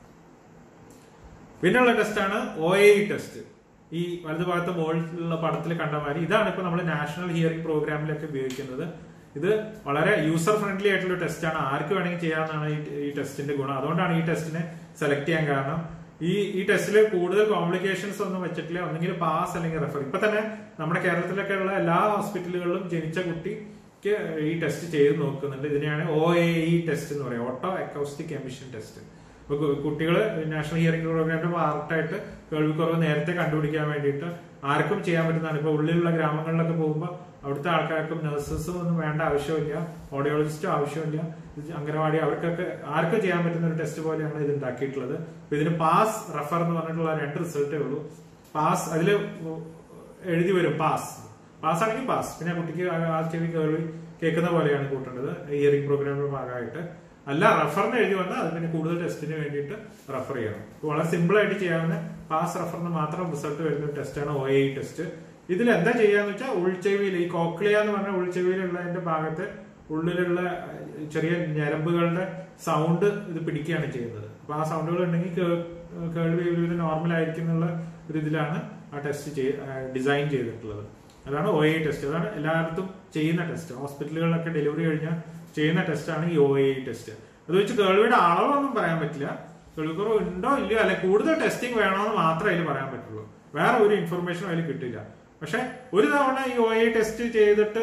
പിന്നെയുള്ള ടെസ്റ്റാണ് ഒ എ ടെസ്റ്റ് ഈ വലതു ഭാഗത്ത് മുകളിലുള്ള പടത്തിൽ കണ്ട മാതിരി ഇതാണ് ഇപ്പൊ നമ്മൾ നാഷണൽ ഹിയറിംഗ് പ്രോഗ്രാമിലൊക്കെ ഉപയോഗിക്കുന്നത് ഇത് വളരെ യൂസർ ഫ്രണ്ട്ലി ആയിട്ടുള്ള ടെസ്റ്റാണ് ആർക്ക് വേണമെങ്കിൽ ചെയ്യാവുന്നതാണ് ഈ ഈ ടെസ്റ്റിന്റെ ഗുണം അതുകൊണ്ടാണ് ഈ ടെസ്റ്റിനെ സെലക്ട് ചെയ്യാൻ കാരണം ഈ ഈ ടെസ്റ്റിൽ കൂടുതൽ കോംപ്ലിക്കേഷൻസ് ഒന്നും വെച്ചിട്ടില്ല ഒന്നെങ്കിൽ പാസ് അല്ലെങ്കിൽ റെഫർ ഇപ്പൊ തന്നെ നമ്മുടെ കേരളത്തിലൊക്കെ ഉള്ള എല്ലാ ഹോസ്പിറ്റലുകളിലും ജനിച്ച കുട്ടിക്ക് ഈ ടെസ്റ്റ് ചെയ്ത് നോക്കുന്നുണ്ട് ഇതിനെയാണ് ഒ എ ഇ ടെസ്റ്റ് എന്ന് പറയുന്നത് ഓട്ടോ അക്കൗസ്റ്റിക് എമിഷൻ ടെസ്റ്റ് ഇപ്പൊ കുട്ടികൾ നാഷണൽ ഹിയറിംഗ് പ്രോഗ്രാമിന്റെ പാർട്ടായിട്ട് കേൾവിക്കുറവ് നേരത്തെ കണ്ടുപിടിക്കാൻ വേണ്ടിയിട്ട് ആർക്കും ചെയ്യാൻ പറ്റുന്നതാണ് ഇപ്പൊ ഉള്ളിലുള്ള ഗ്രാമങ്ങളിലൊക്കെ പോകുമ്പോൾ അവിടുത്തെ ആൾക്കാർക്കും നഴ്സസും ഒന്നും വേണ്ട ആവശ്യമില്ല ഓഡിയോളജിസ്റ്റും ആവശ്യമില്ല ഇത് അംഗനവാടി അവർക്കൊക്കെ ആർക്കും ചെയ്യാൻ പറ്റുന്ന ഒരു ടെസ്റ്റ് പോലെയാണ് ഇത് ഉണ്ടാക്കിയിട്ടുള്ളത് അപ്പൊ ഇതിന് പാസ് റഫർ എന്ന് പറഞ്ഞിട്ടുള്ള രണ്ട് റിസൾട്ടേ ഉള്ളൂ പാസ് അതിൽ എഴുതി വരും പാസ് പാസ് ആണെങ്കിൽ പാസ് പിന്നെ കുട്ടിക്ക് ആ- ആ ചെവി കേൾവി കേൾക്കുന്ന പോലെയാണ് കൂട്ടേണ്ടത് ഹിയറിംഗ് പ്രോഗ്രാമിന്റെ ഭാഗമായിട്ട് അല്ല റഫറിന് എഴുതി വന്നാൽ അത് പിന്നെ കൂടുതൽ ടെസ്റ്റിന് വേണ്ടിയിട്ട് റഫർ ചെയ്യണം ഇത് വളരെ സിമ്പിൾ ആയിട്ട് ചെയ്യാവുന്ന പാസ് റഫറിന് മാത്രം റിസൾട്ട് വരുന്ന ഒരു ടെസ്റ്റാണ് ഒ എ ടെസ്റ്റ് ഇതിൽ എന്താ ചെയ്യാന്ന് വെച്ചാൽ ഉൾച്ചെവിയിൽ ഈ കോക്ലിയ എന്ന് പറഞ്ഞ ഉൾച്ചെവിയിലുള്ളതിന്റെ ഭാഗത്ത് ഉള്ളിലുള്ള അഹ്, ചെറിയ ഞരമ്പുകളുടെ സൗണ്ട് ഇത് പിടിക്കുകയാണ് ചെയ്യുന്നത് അപ്പൊ ആ സൗണ്ടുകൾ ഉണ്ടെങ്കിൽ കേ- കേൾവി ഒരുവിധം നോർമൽ ആയിരിക്കും എന്നുള്ള ഒരു ഇതിലാണ് ആ ടെസ്റ്റ് ഡിസൈൻ ചെയ്തിട്ടുള്ളത് അതാണ് ഒ എ ടെസ്റ്റ് അതാണ് എല്ലായിടത്തും ചെയ്യുന്ന ടെസ്റ്റ് ഹോസ്പിറ്റലുകളിലൊക്കെ ഡെലിവറി കഴിഞ്ഞാൽ ചെയ്യുന്ന ടെസ്റ്റാണ് ഈ ഒ എ ടെസ്റ്റ് അത് വെച്ച് കേൾവിയുടെ അളവൊന്നും പറയാൻ പറ്റില്ല കേൾവിക്കുറവ് ഉണ്ടോ ഇല്ലയോ അല്ലെ കൂടുതൽ ടെസ്റ്റിംഗ് വേണമെന്ന് മാത്രമേ അതിൽ പറയാൻ പറ്റുള്ളൂ വേറെ ഒരു ഇൻഫർമേഷനും അതിൽ കിട്ടില്ല പക്ഷെ ഒരു തവണ ഈ ഒ ഐ ടെസ്റ്റ് ചെയ്തിട്ട്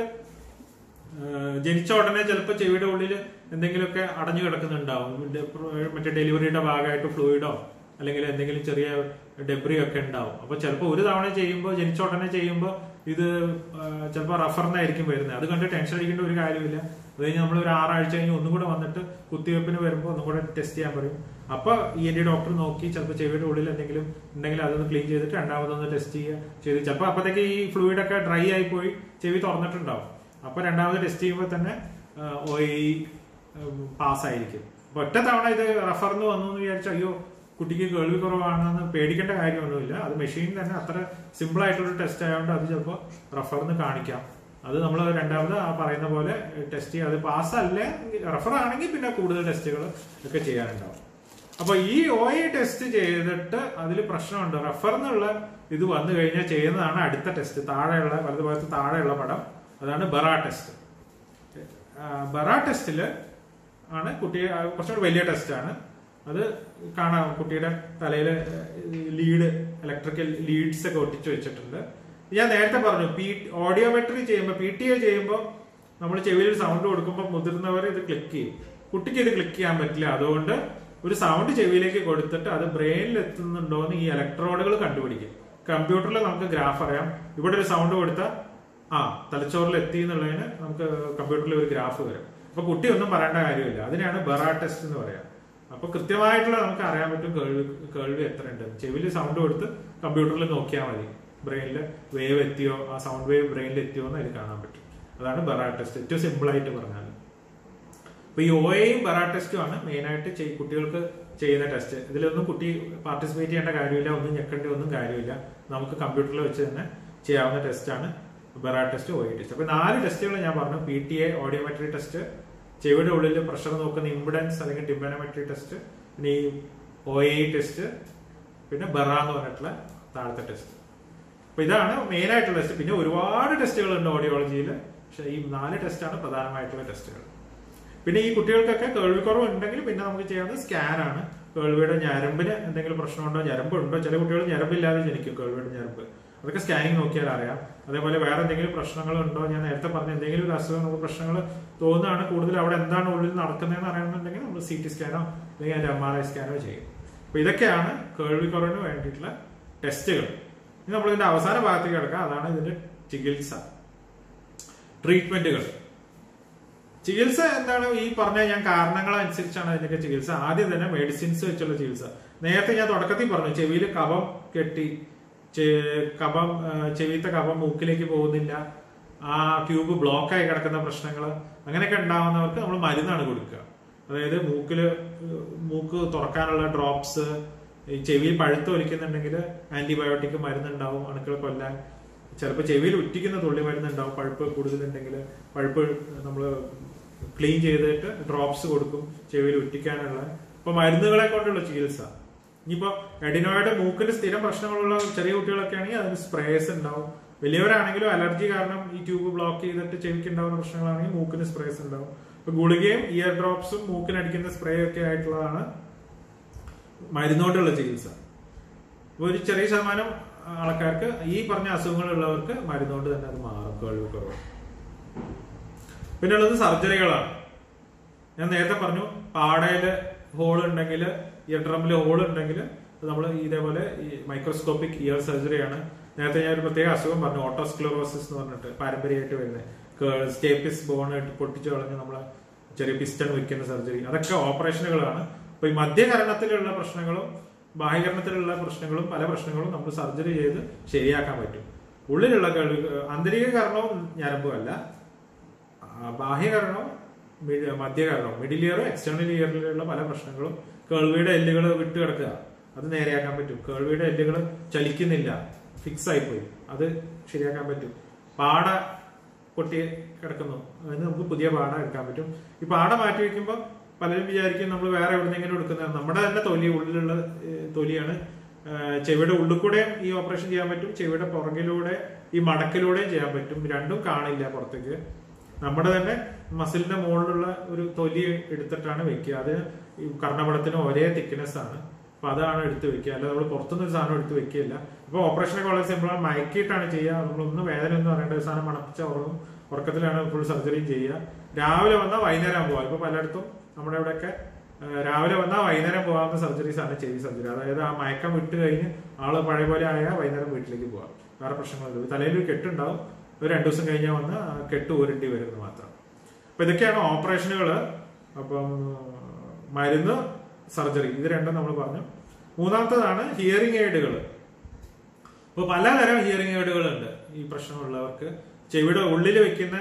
ഏഹ് ജനിച്ച ഉടനെ ചിലപ്പോൾ ചെവിയുടെ ഉള്ളിൽ എന്തെങ്കിലുമൊക്കെ അടഞ്ഞു കിടക്കുന്നുണ്ടാവും ഡെ- മറ്റേ ഡെലിവറിയുടെ ഭാഗമായിട്ട് ഫ്ലൂയിഡോ അല്ലെങ്കിൽ എന്തെങ്കിലും ചെറിയ ഡെബ്രി ഒക്കെ ഉണ്ടാവും അപ്പൊ ചിലപ്പോൾ ഒരു തവണ ചെയ്യുമ്പോൾ ജനിച്ച ഉടനെ ചെയ്യുമ്പോൾ ഇത് ചിലപ്പോൾ റഫറിനായിരിക്കും വരുന്നത് അത് കണ്ട് ടെൻഷൻ അടിക്കേണ്ട ഒരു കാര്യമില്ല അത് കഴിഞ്ഞ് നമ്മൾ ഒരു ആറാഴ്ച കഴിഞ്ഞ് ഒന്നും കൂടെ വന്നിട്ട് കുത്തിവെപ്പിന് വരുമ്പോൾ ഒന്നും കൂടെ ടെസ്റ്റ് ചെയ്യാൻ പറയും അപ്പൊ ഇ എൻ ഡി ഡോക്ടർ നോക്കി ചിലപ്പോൾ ചെവിയുടെ ഉള്ളിൽ എന്തെങ്കിലും ഉണ്ടെങ്കിൽ അതൊന്ന് ക്ലീൻ ചെയ്തിട്ട് രണ്ടാമതൊന്ന് ടെസ്റ്റ് ചെയ്യുക ചെയ്ത് ചിലപ്പോൾ അപ്പോഴത്തേക്ക് ഈ ഫ്ലൂയിഡ് ഒക്കെ ഡ്രൈ ആയി പോയി ചെവി തുറന്നിട്ടുണ്ടാവും അപ്പൊ രണ്ടാമത് ടെസ്റ്റ് ചെയ്യുമ്പോൾ തന്നെ ഒ ഇ പാസ്സായിരിക്കും അപ്പൊ ഒറ്റ തവണ ഇത് റഫറിന് വന്നു എന്ന് വിചാരിച്ചു അയ്യോ കുട്ടിക്ക് കേൾവി കുറവാണെന്ന് പേടിക്കേണ്ട കാര്യമൊന്നുമില്ല അത് മെഷീൻ തന്നെ അത്ര സിമ്പിൾ ആയിട്ടുള്ള ടെസ്റ്റ് ആയതുകൊണ്ട് അത് ചിലപ്പോൾ റഫറിന് കാണിക്കാം അത് നമ്മൾ രണ്ടാമത് ആ പറയുന്ന പോലെ ടെസ്റ്റ് ചെയ്യുക അത് പാസ്സല്ലേ റഫർ ആണെങ്കിൽ പിന്നെ കൂടുതൽ ടെസ്റ്റുകൾ ഒക്കെ ചെയ്യാനുണ്ടാവും അപ്പൊ ഈ ഒ ഐ ടെസ്റ്റ് ചെയ്തിട്ട് അതിൽ പ്രശ്നമുണ്ട് റഫർ എന്നുള്ള ഇത് വന്നു കഴിഞ്ഞാൽ ചെയ്യുന്നതാണ് അടുത്ത ടെസ്റ്റ് താഴെയുള്ള വലതുഭാഗത്ത് താഴെയുള്ള പടം അതാണ് ബറ ടെസ്റ്റ് ബറ ടെസ്റ്റില് ആണ് കുട്ടി ആ, കുറച്ചുകൂടി വലിയ ടെസ്റ്റാണ് അത് കാണാം കുട്ടിയുടെ തലയിൽ ലീഡ് ഇലക്ട്രിക്കൽ ലീഡ്സ് ഒക്കെ ഒട്ടിച്ചു വെച്ചിട്ടുണ്ട് ഞാൻ നേരത്തെ പറഞ്ഞു പി ഓഡിയോമെട്രി ചെയ്യുമ്പോൾ പി ടി എ ചെയ്യുമ്പോൾ നമ്മൾ ചെവിയിൽ സൗണ്ട് കൊടുക്കുമ്പോൾ മുതിർന്നവർ ഇത് ക്ലിക്ക് ചെയ്യും കുട്ടിക്ക് ഇത് ക്ലിക്ക് ചെയ്യാൻ പറ്റില്ല അതുകൊണ്ട് ഒരു സൗണ്ട് ചെവിയിലേക്ക് കൊടുത്തിട്ട് അത് ബ്രെയിനിൽ എത്തുന്നുണ്ടോ എന്ന് ഈ ഇലക്ട്രോഡുകൾ കണ്ടുപിടിക്കും കമ്പ്യൂട്ടറിൽ നമുക്ക് ഗ്രാഫ് അറിയാം ഇവിടെ ഒരു സൗണ്ട് കൊടുത്താൽ ആ തലച്ചോറിൽ എത്തി എന്നുള്ളതിന് നമുക്ക് കമ്പ്യൂട്ടറിൽ ഒരു ഗ്രാഫ് വരും അപ്പൊ കുട്ടി ഒന്നും പറയേണ്ട കാര്യമില്ല അതിനാണ് ബെറ ടെസ്റ്റ് എന്ന് പറയാം അപ്പൊ കൃത്യമായിട്ടുള്ള നമുക്ക് അറിയാൻ പറ്റും കേൾവി കേൾവി എത്ര ഉണ്ട് ചെവിയിൽ സൗണ്ട് കൊടുത്ത് കമ്പ്യൂട്ടറിൽ നോക്കിയാൽ മതി ബ്രെയിനിൽ വേവ് എത്തിയോ ആ സൗണ്ട് വേവ് ബ്രെയിനിൽ എത്തിയോ എന്ന് അതിൽ കാണാൻ പറ്റും അതാണ് ബെറ ടെസ്റ്റ് ഏറ്റവും സിമ്പിൾ ആയിട്ട് പറഞ്ഞാൽ അപ്പൊ ഈ ഒയും ബെറ ടെസ്റ്റും ആണ് മെയിൻ ആയിട്ട് ചെയ്- കുട്ടികൾക്ക് ചെയ്യുന്ന ടെസ്റ്റ് ഇതിലൊന്നും കുട്ടി പാർട്ടിസിപ്പേറ്റ് ചെയ്യേണ്ട കാര്യമില്ല ഒന്നും ഞെക്കേണ്ട ഒന്നും കാര്യമില്ല നമുക്ക് കമ്പ്യൂട്ടറിൽ വെച്ച് തന്നെ ചെയ്യാവുന്ന ടെസ്റ്റാണ് ബെറ ടെസ്റ്റ് ഒ ടെസ്റ്റ് അപ്പൊ നാല് ടെസ്റ്റുകൾ ഞാൻ പറഞ്ഞു P T A audiometry test ചെവിയുടെ ഉള്ളിൽ പ്രഷർ നോക്കുന്ന ഇമ്പിഡൻസ് അല്ലെങ്കിൽ ടിമ്പനമെട്രി ടെസ്റ്റ് പിന്നെ ഈ ഒ ഐ ടെസ്റ്റ് പിന്നെ ബെറ എന്ന് പറഞ്ഞിട്ടുള്ള താഴത്തെ ടെസ്റ്റ് അപ്പൊ ഇതാണ് മെയിൻ ആയിട്ടുള്ള ടെസ്റ്റ് പിന്നെ ഒരുപാട് ടെസ്റ്റുകൾ ഉണ്ട് ഓഡിയോളജിയിൽ പക്ഷെ ഈ നാല് ടെസ്റ്റാണ് പ്രധാനമായിട്ടുള്ള ടെസ്റ്റുകൾ പിന്നെ ഈ കുട്ടികൾക്കൊക്കെ കേൾവിക്കുറവ് ഉണ്ടെങ്കിൽ പിന്നെ നമുക്ക് ചെയ്യാവുന്നത് സ്കാൻ ആണ് കേൾവിയുടെ ഞരമ്പിന് എന്തെങ്കിലും പ്രശ്നമുണ്ടോ ഞരമ്പുണ്ടോ ചില കുട്ടികൾ ഞരമ്പില്ലാതെ ജനിക്കും കേൾവിയുടെ ഞരമ്പ് അതൊക്കെ സ്കാനിങ് നോക്കിയാൽ അറിയാം അതേപോലെ വേറെ എന്തെങ്കിലും പ്രശ്നങ്ങളുണ്ടോ ഞാൻ നേരത്തെ പറഞ്ഞ എന്തെങ്കിലും ഒരു അസുഖം നമുക്ക് പ്രശ്നങ്ങൾ തോന്നുകയാണ് കൂടുതൽ അവിടെ എന്താണ് ഉള്ളിൽ നടക്കുന്നതെന്ന് അറിയണമെന്നുണ്ടെങ്കിൽ നമ്മൾ സി ടി സ്കാനോ അല്ലെങ്കിൽ അതിന്റെ എം ആർ ഐ സ്കാനോ ചെയ്യും അപ്പൊ ഇതൊക്കെയാണ് കേൾവിക്കുറവിന് വേണ്ടിയിട്ടുള്ള ടെസ്റ്റുകൾ ഇനി നമ്മൾ ഇതിന്റെ അവസാന ഭാഗത്തേക്ക് കിടക്കാം അതാണ് ഇതിന്റെ ചികിത്സ ട്രീറ്റ്മെന്റുകൾ ചികിത്സ എന്താണ് ഈ പറഞ്ഞ ഞാൻ കാരണങ്ങൾ അനുസരിച്ചാണ് അതിന്റെയൊക്കെ ചികിത്സ ആദ്യം തന്നെ മെഡിസിൻസ് വെച്ചുള്ള ചികിത്സ നേരത്തെ ഞാൻ തുടക്കത്തിൽ പറഞ്ഞു ചെവിയിൽ കഫം കെട്ടി ചെ- കഫം ആ, ചെവിത്തെ കഫം മൂക്കിലേക്ക് പോകുന്നില്ല ആ ട്യൂബ് ബ്ലോക്കായി കിടക്കുന്ന പ്രശ്നങ്ങൾ അങ്ങനെയൊക്കെ ഉണ്ടാവുന്നവർക്ക് നമ്മൾ മരുന്നാണ് കൊടുക്കുക അതായത് മൂക്കില് ഏഹ്, മൂക്ക് തുറക്കാനുള്ള ഡ്രോപ്സ് ഈ ചെവിയിൽ പഴുത്ത് ഒലിക്കുന്നുണ്ടെങ്കിൽ ആന്റിബയോട്ടിക് മരുന്നുണ്ടാവും അണുക്കളെ കൊല്ലാൻ ചിലപ്പോൾ ചെവിയിൽ ഉറ്റിക്കുന്ന തുള്ളി മരുന്നുണ്ടാവും പഴുപ്പ് കൂടുതലുണ്ടെങ്കിൽ പഴുപ്പ് നമ്മൾ ക്ലീൻ ചെയ്തിട്ട് ഡ്രോപ്സ് കൊടുക്കും ചെവിയിൽ ഉറ്റിക്കാനുള്ള ഇപ്പൊ മരുന്നുകളെ കൊണ്ടുള്ള ചികിത്സ ഇനിയിപ്പോ എഡിനോയുടെ മൂക്കിന്റെ സ്ഥിരം പ്രശ്നങ്ങളുള്ള ചെറിയ കുട്ടികളൊക്കെ ആണെങ്കിൽ അതിന് സ്പ്രേസ് ഉണ്ടാവും വലിയവരാണെങ്കിലും അലർജി കാരണം ഈ ട്യൂബ് ബ്ലോക്ക് ചെയ്തിട്ട് ചെവിക്ക് ഉണ്ടാവുന്ന പ്രശ്നങ്ങളാണെങ്കിൽ മൂക്കിന് സ്പ്രേസ് ഉണ്ടാവും ഇപ്പൊ ഗുളികയും ഇയർ ഡ്രോപ്സും മൂക്കിനടിക്കുന്ന സ്പ്രേ ഒക്കെ ആയിട്ടുള്ളതാണ് മരുന്നുകൊണ്ടുള്ള ചികിത്സ അപ്പൊ ഒരു ചെറിയ ശതമാനം ആൾക്കാർക്ക് ഈ പറഞ്ഞ അസുഖങ്ങളുള്ളവർക്ക് മരുന്നുകൊണ്ട് തന്നെ അത് മാറും കേൾവി കുറവ് പിന്നെ ഉള്ളത് സർജറികളാണ് ഞാൻ നേരത്തെ പറഞ്ഞു പാടയില് ഹോൾ ഉണ്ടെങ്കിൽ ഇയർ ഡ്രമ്മിൽ ഹോൾ ഉണ്ടെങ്കിൽ നമ്മൾ ഇതേപോലെ ഈ മൈക്രോസ്കോപ്പിക് ഇയർ സർജറിയാണ് നേരത്തെ ഞാൻ ഒരു പ്രത്യേക അസുഖം പറഞ്ഞു ഓട്ടോസ്ക്ലോറോസിസ് എന്ന് പറഞ്ഞിട്ട് പാരമ്പര്യമായിട്ട് വരുന്നത് സ്റ്റേപ്പിസ് ബോൺ പൊട്ടിച്ചു കളഞ്ഞ് നമ്മളെ ചെറിയ പിസ്റ്റൺ വെക്കുന്ന സർജറി അതൊക്കെ ഓപ്പറേഷനുകളാണ് അപ്പൊ ഈ മധ്യകരണത്തിലുള്ള പ്രശ്നങ്ങളും ബാഹ്യകരണത്തിലുള്ള പ്രശ്നങ്ങളും പല പ്രശ്നങ്ങളും നമുക്ക് സർജറി ചെയ്ത് ശരിയാക്കാൻ പറ്റും ഉള്ളിലുള്ള കേൾവി ആന്തരിക കരണവും ഞരമ്പും അല്ല ആ, ബാഹ്യകരണവും മിഡ് മധ്യകരണവും മിഡിൽ ഇയർ എക്സ്റ്റേണൽ ഇയറിലുള്ള പല പ്രശ്നങ്ങളും കേൾവിയുടെ എല്ലുകൾ വിട്ട് കിടക്കുക അത് നേരെയാക്കാൻ പറ്റും കേൾവിയുടെ എല്ലുകൾ ചലിക്കുന്നില്ല ഫിക്സ് ആയിപ്പോയി അത് ശരിയാക്കാൻ പറ്റും പാട പൊട്ടി കിടക്കുന്നു അതിന് നമുക്ക് പുതിയ പാട എടുക്കാൻ പറ്റും ഈ പാട മാറ്റി വെക്കുമ്പോൾ പലരും വിചാരിക്കും നമ്മൾ വേറെ എവിടെന്നെങ്കിലും എടുക്കുന്നത് നമ്മുടെ തന്നെ തൊലി ഉള്ളിലുള്ള ഏഹ്, തൊലിയാണ് ഏഹ്, ചെവിയുടെ ഉള്ളിൽ കൂടെയും ഈ ഓപ്പറേഷൻ ചെയ്യാൻ പറ്റും ചെവിയുടെ പുറകിലൂടെ ഈ മടക്കിലൂടെയും ചെയ്യാൻ പറ്റും രണ്ടും കാണില്ല പുറത്തേക്ക് നമ്മുടെ തന്നെ മസിലിന്റെ മുകളിലുള്ള ഒരു തൊലി എടുത്തിട്ടാണ് വെക്കുക അത് ഈ കർണപടത്തിന് ഒരേ തിക്നെസ് ആണ് അപ്പൊ അതാണ് എടുത്ത് വെക്കുക അല്ല നമ്മൾ പുറത്തുനിന്ന് ഒരു സാധനം എടുത്ത് വെക്കില്ല ഇപ്പൊ ഓപ്പറേഷനൊക്കെ വളരെ സിമ്പിൾ ആണ് മയക്കിയിട്ടാണ് ചെയ്യുക നമ്മളൊന്നും വേദന ഒന്നും അറിയേണ്ട ഒരു സാധനം മണപ്പിച്ച ഉറങ്ങും ഉറക്കത്തിലാണ് ഫുൾ സർജറിയും ചെയ്യുക രാവിലെ വന്നാൽ വൈകുന്നേരം പോകാം ഇപ്പൊ പലയിടത്തും നമ്മുടെ ഇവിടെയൊക്കെ ആ, രാവിലെ വന്നാൽ വൈകുന്നേരം പോകാവുന്ന സർജറീസ് ആണ് ചെവി സർജറി അതായത് ആ മയക്കം വിട്ട് കഴിഞ്ഞ് ആള് പഴയ പോലെ ആയാൽ വൈകുന്നേരം വീട്ടിലേക്ക് പോകാം വേറെ പ്രശ്നങ്ങളൊന്നും തലയിൽ ഒരു കെട്ടുണ്ടാവും ഒരു രണ്ടു ദിവസം കഴിഞ്ഞാൽ വന്ന് ആ കെട്ട് ഊരേണ്ടി വരുന്നത് മാത്രം അപ്പൊ ഇതൊക്കെയാണ് ഓപ്പറേഷനുകൾ അപ്പം മരുന്ന് സർജറി ഇത് രണ്ടും നമ്മൾ പറഞ്ഞു മൂന്നാമത്തതാണ് ഹിയറിംഗ് എയ്ഡുകൾ ഇപ്പൊ പലതരം ഹിയറിംഗ് എയ്ഡുകളുണ്ട് ഈ പ്രശ്നമുള്ളവർക്ക് ചെവിയുടെ ഉള്ളിൽ വെക്കുന്ന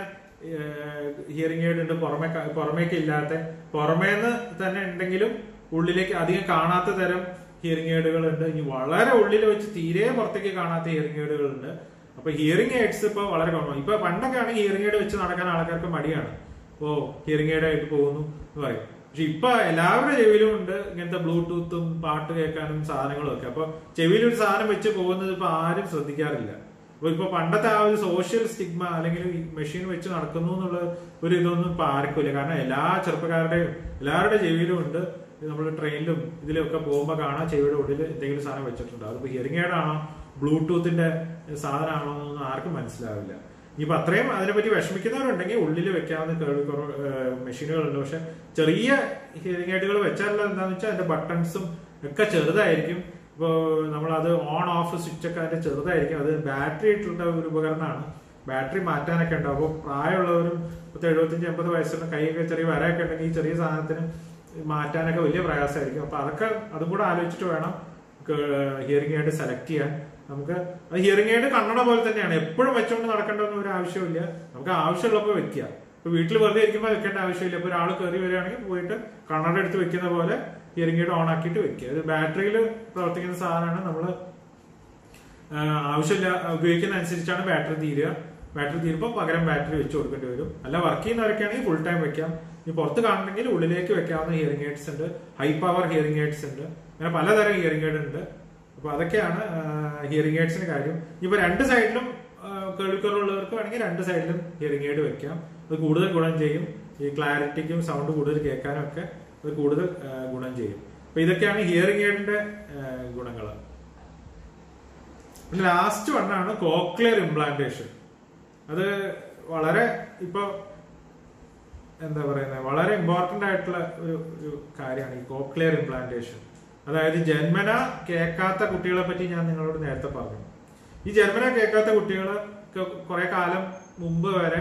ഹിയറിംഗ് എയ്ഡ് ഉണ്ട് പുറമെ പുറമേക്ക് ഇല്ലാത്ത പുറമേന്ന് തന്നെ ഉണ്ടെങ്കിലും ഉള്ളിലേക്ക് അധികം കാണാത്ത തരം ഹിയറിംഗ് എയ്ഡുകൾ ഉണ്ട് ഇനി വളരെ ഉള്ളിൽ വെച്ച് തീരെ പുറത്തേക്ക് കാണാത്ത ഹിയറിംഗ് എയ്ഡുകൾ ഉണ്ട് അപ്പൊ ഹിയറിംഗ് എയ്ഡ്സ് ഇപ്പൊ വളരെ കുറവാണ് ഇപ്പൊ പണ്ടൊക്കെ ആണെങ്കിൽ ഹിയറിംഗ് എയ്ഡ് വെച്ച് നടക്കാൻ ആൾക്കാർക്ക് മടിയാണ് ഓ ഹിയറിംഗ് എയ്ഡ് ആയിട്ട് പോകുന്നു എന്ന് പറയും പക്ഷെ ഇപ്പൊ എല്ലാവരുടെ ചെവിയിലും ഉണ്ട് ഇങ്ങനത്തെ ബ്ലൂടൂത്തും പാട്ട് കേൾക്കാനും സാധനങ്ങളും ഒക്കെ അപ്പൊ ചെവിയിൽ ഒരു സാധനം വെച്ച് പോകുന്നത് ഇപ്പൊ ആരും ശ്രദ്ധിക്കാറില്ല അപ്പൊ ഇപ്പൊ പണ്ടത്തെ ആ ഒരു സോഷ്യൽ സ്റ്റിഗ്മ അല്ലെങ്കിൽ മെഷീൻ വെച്ച് നടക്കുന്നു എന്നുള്ള ഒരു ഇതൊന്നും ഇപ്പൊ ആർക്കും ഇല്ല കാരണം എല്ലാ ചെറുപ്പക്കാരുടെയും എല്ലാവരുടെ ചെവിയിലും ഉണ്ട് നമ്മൾ ട്രെയിനിലും ഇതിലൊക്കെ പോകുമ്പോൾ കാണാം ചെവിയുടെ ഉള്ളിൽ എന്തെങ്കിലും സാധനം വെച്ചിട്ടുണ്ട് അതിപ്പോ ഹിയറിംഗ് എയ്ഡ് ആണോ ബ്ലൂടൂത്തിന്റെ സാധനമാണോ എന്നൊന്നും ആർക്കും മനസ്സിലാവില്ല ഇനിയിപ്പോ അത്രയും അതിനെപ്പറ്റി വിഷമിക്കുന്നവരുണ്ടെങ്കിൽ ഉള്ളിൽ വെക്കാവുന്ന കേൾവി കുറവ് മെഷീനുകളുണ്ട് പക്ഷെ ചെറിയ ഹിയറിംഗ് എയ്ഡുകൾ വെച്ചാലുള്ള എന്താണെന്ന് വെച്ചാൽ അതിന്റെ ബട്ടൺസും ഒക്കെ ചെറുതായിരിക്കും ഇപ്പോൾ നമ്മൾ അത് ഓൺ ഓഫ് സ്വിച്ച് ഒക്കെ അതിന്റെ ചെറുതായിരിക്കും അത് ബാറ്ററി ഇട്ടുള്ള ഒരു ഉപകരണമാണ് ബാറ്ററി മാറ്റാനൊക്കെ ഉണ്ടാവും അപ്പോൾ പ്രായമുള്ളവരും പത്ത് എഴുപത്തഞ്ച് എൺപത് വയസ്സുള്ള കൈയൊക്കെ ചെറിയ വരയൊക്കെ ഉണ്ടെങ്കിൽ ഈ ചെറിയ സാധനത്തിന് മാറ്റാനൊക്കെ വലിയ പ്രയാസമായിരിക്കും അപ്പൊ അതൊക്കെ അതും കൂടെ ആലോചിച്ചിട്ട് വേണം ഹിയറിംഗ് എയ്ഡ് സെലക്ട് ചെയ്യാൻ നമുക്ക് ഹിയറിംഗ് എയ്ഡ് കണ്ണട പോലെ തന്നെയാണ് എപ്പോഴും വെച്ചുകൊണ്ട് നടക്കേണ്ടെന്ന് ഒരു ആവശ്യമില്ല നമുക്ക് ആവശ്യമുള്ളപ്പോൾ വെക്കുക ഇപ്പൊ വീട്ടിൽ വെറുതെ ഇരിക്കുമ്പോൾ വെക്കേണ്ട ആവശ്യമില്ല ഇപ്പൊ ഒരാൾ കയറി വരികയാണെങ്കിൽ പോയിട്ട് കണ്ണട എടുത്ത് വെക്കുന്ന പോലെ ഹിയറിംഗ് എയ്ഡ് ഓൺ ആക്കിയിട്ട് വെക്കുക ഇത് ബാറ്ററിയിൽ പ്രവർത്തിക്കുന്ന സാധനമാണ് നമ്മൾ ആവശ്യമില്ല ഉപയോഗിക്കുന്ന അനുസരിച്ചാണ് ബാറ്ററി തീരുക ബാറ്ററി തീരുമ്പോൾ പകരം ബാറ്ററി വെച്ച് കൊടുക്കേണ്ടി വരും അല്ല വർക്ക് ചെയ്യുന്നവരൊക്കെയാണെങ്കിൽ ഫുൾ ടൈം വെക്കാം ഇനി പുറത്ത് കാണണമെങ്കിൽ ഉള്ളിലേക്ക് വെക്കാവുന്ന ഹിയറിംഗ് എയ്ഡ്സ് ഉണ്ട് ഹൈ പവർ ഹിയറിംഗ് എയ്ഡ്സ് ഉണ്ട് അങ്ങനെ പലതരം ഹിയറിംഗ് എയ്ഡ് ഉണ്ട് അപ്പൊ അതൊക്കെയാണ് ഹിയറിംഗ് എയ്ഡ്സിന്റെ കാര്യം ഇപ്പൊ രണ്ട് സൈഡിലും കേൾവിക്കുറവുള്ളവർക്ക് വേണമെങ്കിൽ രണ്ട് സൈഡിലും ഹിയറിംഗ് എയ്ഡ് വെക്കാം അത് കൂടുതൽ ഗുണം ചെയ്യും ഈ ക്ലാരിറ്റിക്കും സൗണ്ട് കൂടുതൽ കേൾക്കാനും ഒക്കെ അത് കൂടുതൽ ആ, ഗുണം ചെയ്യും അപ്പൊ ഇതൊക്കെയാണ് ഹിയറിംഗ് എയ്ഡിന്റെ ഗുണങ്ങൾ പിന്നെ ലാസ്റ്റ് വണ്ണാണ് കോക്ലിയർ ഇംപ്ലാന്റേഷൻ അത് വളരെ ഇപ്പൊ എന്താ പറയുന്നത് വളരെ ഇമ്പോർട്ടന്റ് ആയിട്ടുള്ള ഒരു ഒരു കാര്യമാണ് ഈ കോക്ലിയർ ഇംപ്ലാന്റേഷൻ അതായത് ജന്മന കേൾക്കാത്ത കുട്ടികളെ പറ്റി ഞാൻ നിങ്ങളോട് നേരത്തെ പറഞ്ഞു ഈ ജന്മന കേൾക്കാത്ത കുട്ടികൾ കുറെ കാലം മുമ്പ് വരെ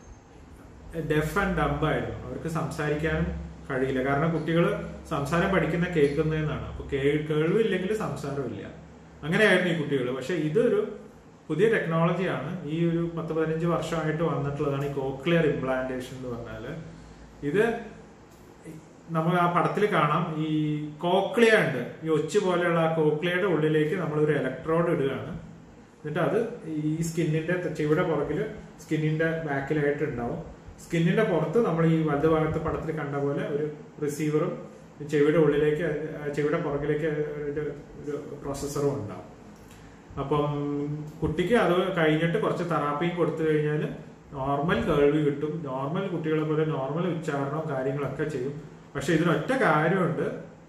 ഡെഫ് ആൻഡ് ഡംബ് ആയിരുന്നു അവർക്ക് സംസാരിക്കാനും കഴിയില്ല കാരണം കുട്ടികൾ സംസാരം പഠിക്കുന്ന കേൾക്കുന്നതെന്നാണ് അപ്പൊ കേ- കേൾവില്ലെങ്കിൽ സംസാരമില്ല അങ്ങനെയായിരുന്നു ഈ കുട്ടികൾ പക്ഷെ ഇതൊരു പുതിയ ടെക്നോളജിയാണ് ഈ ഒരു പത്ത് പതിനഞ്ച് വർഷമായിട്ട് വന്നിട്ടുള്ളതാണ് ഈ കോക്ലിയർ ഇംപ്ലാന്റേഷൻ എന്ന് പറഞ്ഞാല് ഇത് നമ്മൾ ആ പടത്തിൽ കാണാം ഈ കോക്ലിയ ഉണ്ട് ഈ ഒച്ച് പോലെയുള്ള ആ കോക്ലിയയുടെ ഉള്ളിലേക്ക് നമ്മൾ ഒരു ഇലക്ട്രോഡ് ഇടുകയാണ് എന്നിട്ട് അത് ഈ സ്കിന്നിന്റെ ചെവിയുടെ പുറകില് സ്കിന്നിന്റെ ബാക്കിലായിട്ട് ഉണ്ടാവും സ്കിന്നിന്റെ പുറത്ത് നമ്മൾ ഈ വലതു ഭാഗത്തെ പടത്തിൽ കണ്ട പോലെ ഒരു റിസീവറും ചെവിയുടെ ഉള്ളിലേക്ക് അത് ആ ചെവിയുടെ പുറകിലേക്ക് ഒരു ഒരു പ്രോസസ്സറും ഉണ്ടാവും അപ്പം കുട്ടിക്ക് അത് കഴിഞ്ഞിട്ട് കുറച്ച് തെറാപ്പിയും കൊടുത്തു കഴിഞ്ഞാൽ നോർമൽ കേൾവി കിട്ടും നോർമൽ കുട്ടികളെ പോലെ നോർമൽ ഉച്ചാരണവും കാര്യങ്ങളൊക്കെ ചെയ്യും പക്ഷെ ഇതിനൊറ്റ കാര്യമുണ്ട്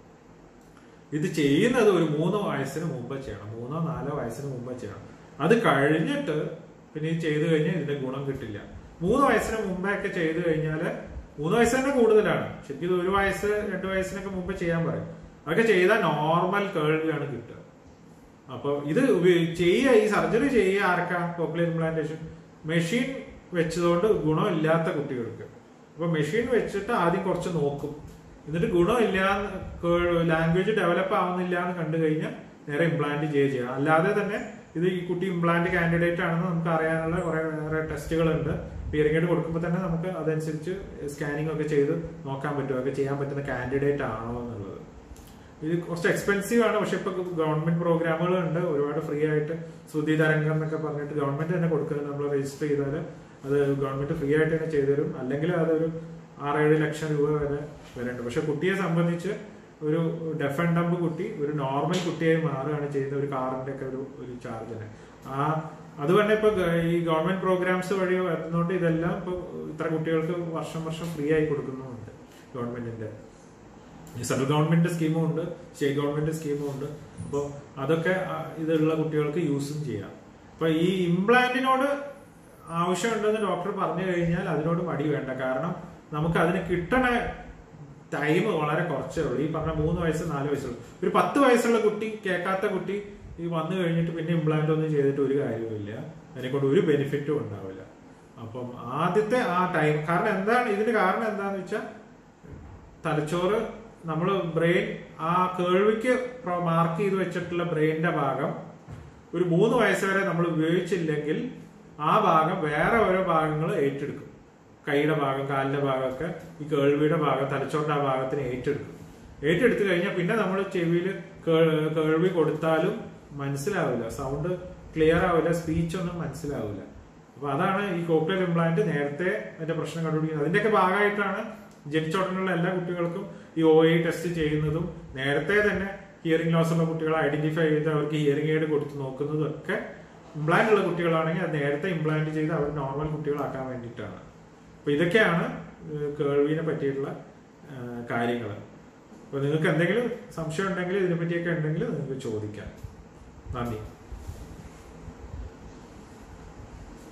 ഇത് ചെയ്യുന്നത് ഒരു മൂന്നോ വയസ്സിന് മുമ്പ് ചെയ്യണം മൂന്നോ നാലോ വയസ്സിന് മുമ്പ് ചെയ്യണം അത് കഴിഞ്ഞിട്ട് പിന്നെ ഇത് ചെയ്തു കഴിഞ്ഞാൽ ഇതിന്റെ ഗുണം കിട്ടില്ല മൂന്ന് വയസ്സിന് മുമ്പേ ഒക്കെ ചെയ്തു കഴിഞ്ഞാല് മൂന്ന് വയസ്സ് തന്നെ കൂടുതലാണ് ശരിക്കും ഇത് ഒരു വയസ്സ് രണ്ട് വയസ്സിനൊക്കെ മുമ്പ് ചെയ്യാൻ പറയും അതൊക്കെ ചെയ്താൽ നോർമൽ കേൾവിയാണ് കിട്ടുക അപ്പൊ ഇത് ഉപയോഗി- ചെയ്യുക ഈ സർജറി ചെയ്യുക ആർക്കാ കോക്ലിയർ ഇംപ്ലാന്റേഷൻ മെഷീൻ വെച്ചതുകൊണ്ട് ഗുണമില്ലാത്ത കുട്ടികൾക്ക് അപ്പൊ മെഷീൻ വെച്ചിട്ട് ആദ്യം കുറച്ച് നോക്കും എന്നിട്ട് ഗുണമില്ല ലാംഗ്വേജ് ഡെവലപ്പ് ആവുന്നില്ല എന്ന് കണ്ടു കഴിഞ്ഞാൽ നേരെ ഇംപ്ലാന്റ് ചെയ്യുക ചെയ്യാം അല്ലാതെ തന്നെ ഇത് ഈ കുട്ടി ഇംപ്ലാന്റ് കാൻഡിഡേറ്റ് ആണെന്ന് നമുക്ക് അറിയാനുള്ള കുറെ വേറെ ടെസ്റ്റുകളുണ്ട് ഹിയറിംഗ് എയ്ഡ് കൊടുക്കുമ്പോൾ തന്നെ നമുക്ക് അതനുസരിച്ച് സ്കാനിങ് ഒക്കെ ചെയ്ത് നോക്കാൻ പറ്റും ഒക്കെ ചെയ്യാൻ പറ്റുന്ന കാൻഡിഡേറ്റ് ആണോ എന്നുള്ളത് ഇത് കുറച്ച് എക്സ്പെൻസീവ് ആണ് പക്ഷെ ഇപ്പൊ ഗവൺമെന്റ് പ്രോഗ്രാമുകൾ ഉണ്ട് ഒരുപാട് ഫ്രീ ആയിട്ട് ശ്രുതി തരംഗം എന്നൊക്കെ പറഞ്ഞിട്ട് ഗവൺമെന്റ് തന്നെ കൊടുക്കുന്നത് നമ്മൾ രജിസ്റ്റർ ചെയ്താൽ അത് ഗവൺമെന്റ് ഫ്രീ ആയിട്ട് തന്നെ ചെയ്തു തരും അല്ലെങ്കിൽ അതൊരു ആറേഴ് ലക്ഷം രൂപ വരെ വരുന്നുണ്ട് പക്ഷെ കുട്ടിയെ സംബന്ധിച്ച് ഒരു ഡെഫ് ആൻഡ് ഡംബ് കുട്ടി ഒരു നോർമൽ കുട്ടിയായി മാറുകയാണ് ചെയ്യുന്ന ഒരു കാറിന്റെ ഒക്കെ ഒരു ഒരു ചാർജിന് ആ അത് തന്നെ ഇപ്പൊ ഗ- ഈ ഗവൺമെന്റ് പ്രോഗ്രാംസ് വഴി വരുന്നതുകൊണ്ട് ഇതെല്ലാം ഇപ്പൊ ഇത്ര കുട്ടികൾക്ക് വർഷം വർഷം ഫ്രീ ആയി കൊടുക്കുന്നുമുണ്ട് ഗവൺമെന്റിന്റെ ഈ സെൻട്രൽ ഗവൺമെന്റ് സ്കീമും ഉണ്ട് സ്റ്റേറ്റ് ഗവൺമെന്റ് സ്കീമും ഉണ്ട് അപ്പോൾ അതൊക്കെ ആ, ഇതുള്ള കുട്ടികൾക്ക് യൂസും ചെയ്യാം അപ്പൊ ഈ ഇംപ്ലാന്റിനോട് ആവശ്യമുണ്ടെന്ന് ഡോക്ടർ പറഞ്ഞു കഴിഞ്ഞാൽ അതിനോട് മടി വേണ്ട കാരണം നമുക്ക് അതിന് കിട്ടണ ടൈം വളരെ കുറച്ചേ ഉള്ളൂ ഈ പറഞ്ഞ മൂന്ന് വയസ്സ് നാല് വയസ്സുള്ളൂ ഒരു പത്ത് വയസ്സുള്ള കുട്ടി കേൾക്കാത്ത കുട്ടി ഈ വന്നു കഴിഞ്ഞിട്ട് പിന്നെ ഇംപ്ലാന്റ് ഒന്നും ചെയ്തിട്ട് ഒരു കാര്യവുമില്ല അതിനെ കൊണ്ട് ഒരു ബെനിഫിറ്റും ഉണ്ടാവില്ല അപ്പം ആദ്യത്തെ ആ ടൈം കാരണം എന്താണ് ഇതിന് കാരണം എന്താന്ന് വെച്ചാൽ തലച്ചോറ് നമ്മൾ ബ്രെയിൻ ആ കേൾവിക്ക് മാർക്ക് ചെയ്ത് വെച്ചിട്ടുള്ള ബ്രെയിനിന്റെ ഭാഗം ഒരു മൂന്ന് വയസ്സ് വരെ നമ്മൾ ഉപയോഗിച്ചില്ലെങ്കിൽ ആ ഭാഗം വേറെ ഓരോ ഭാഗങ്ങൾ ഏറ്റെടുക്കും കൈയുടെ ഭാഗം കാലിന്റെ ഭാഗമൊക്കെ ഈ കേൾവിയുടെ ഭാഗം തലച്ചോറിന്റെ ആ ഭാഗത്തിന് ഏറ്റെടുക്കും ഏറ്റെടുത്തു കഴിഞ്ഞാൽ പിന്നെ നമ്മൾ ചെവിയിൽ കേൾവി കൊടുത്താലും മനസ്സിലാവില്ല സൗണ്ട് ക്ലിയർ ആവില്ല സ്പീച്ച് ഒന്നും മനസ്സിലാവില്ല അപ്പൊ അതാണ് ഈ കോക്ലിയർ ഇംപ്ലാന്റ് നേരത്തെ അതിന്റെ പ്രശ്നം കണ്ടുപിടിക്കുന്നത് അതിന്റെയൊക്കെ ഭാഗമായിട്ടാണ് ജനിച്ചോട്ടനുള്ള എല്ലാ കുട്ടികൾക്കും ഈ ഒ ഐ ടെസ്റ്റ് ചെയ്യുന്നതും നേരത്തെ തന്നെ ഹിയറിംഗ് ലോസ് ഉള്ള കുട്ടികളെ ഐഡന്റിഫൈ ചെയ്ത് അവർക്ക് ഹിയറിംഗ് എയ്ഡ് കൊടുത്ത് നോക്കുന്നതും ഒക്കെ ഇംപ്ലാന്റ് ഉള്ള കുട്ടികളാണെങ്കിൽ അത് നേരത്തെ ഇംപ്ലാന്റ് ചെയ്ത് അവർ നോർമൽ കുട്ടികളാക്കാൻ വേണ്ടിയിട്ടാണ് അപ്പൊ ഇതൊക്കെയാണ് ഏഹ്, കേൾവിനെ പറ്റിയിട്ടുള്ള കാര്യങ്ങൾ അപ്പൊ നിങ്ങൾക്ക് എന്തെങ്കിലും സംശയം ഉണ്ടെങ്കിൽ ഇതിനെ പറ്റിയൊക്കെ ഉണ്ടെങ്കിൽ നിങ്ങൾക്ക് ചോദിക്കാം നന്ദി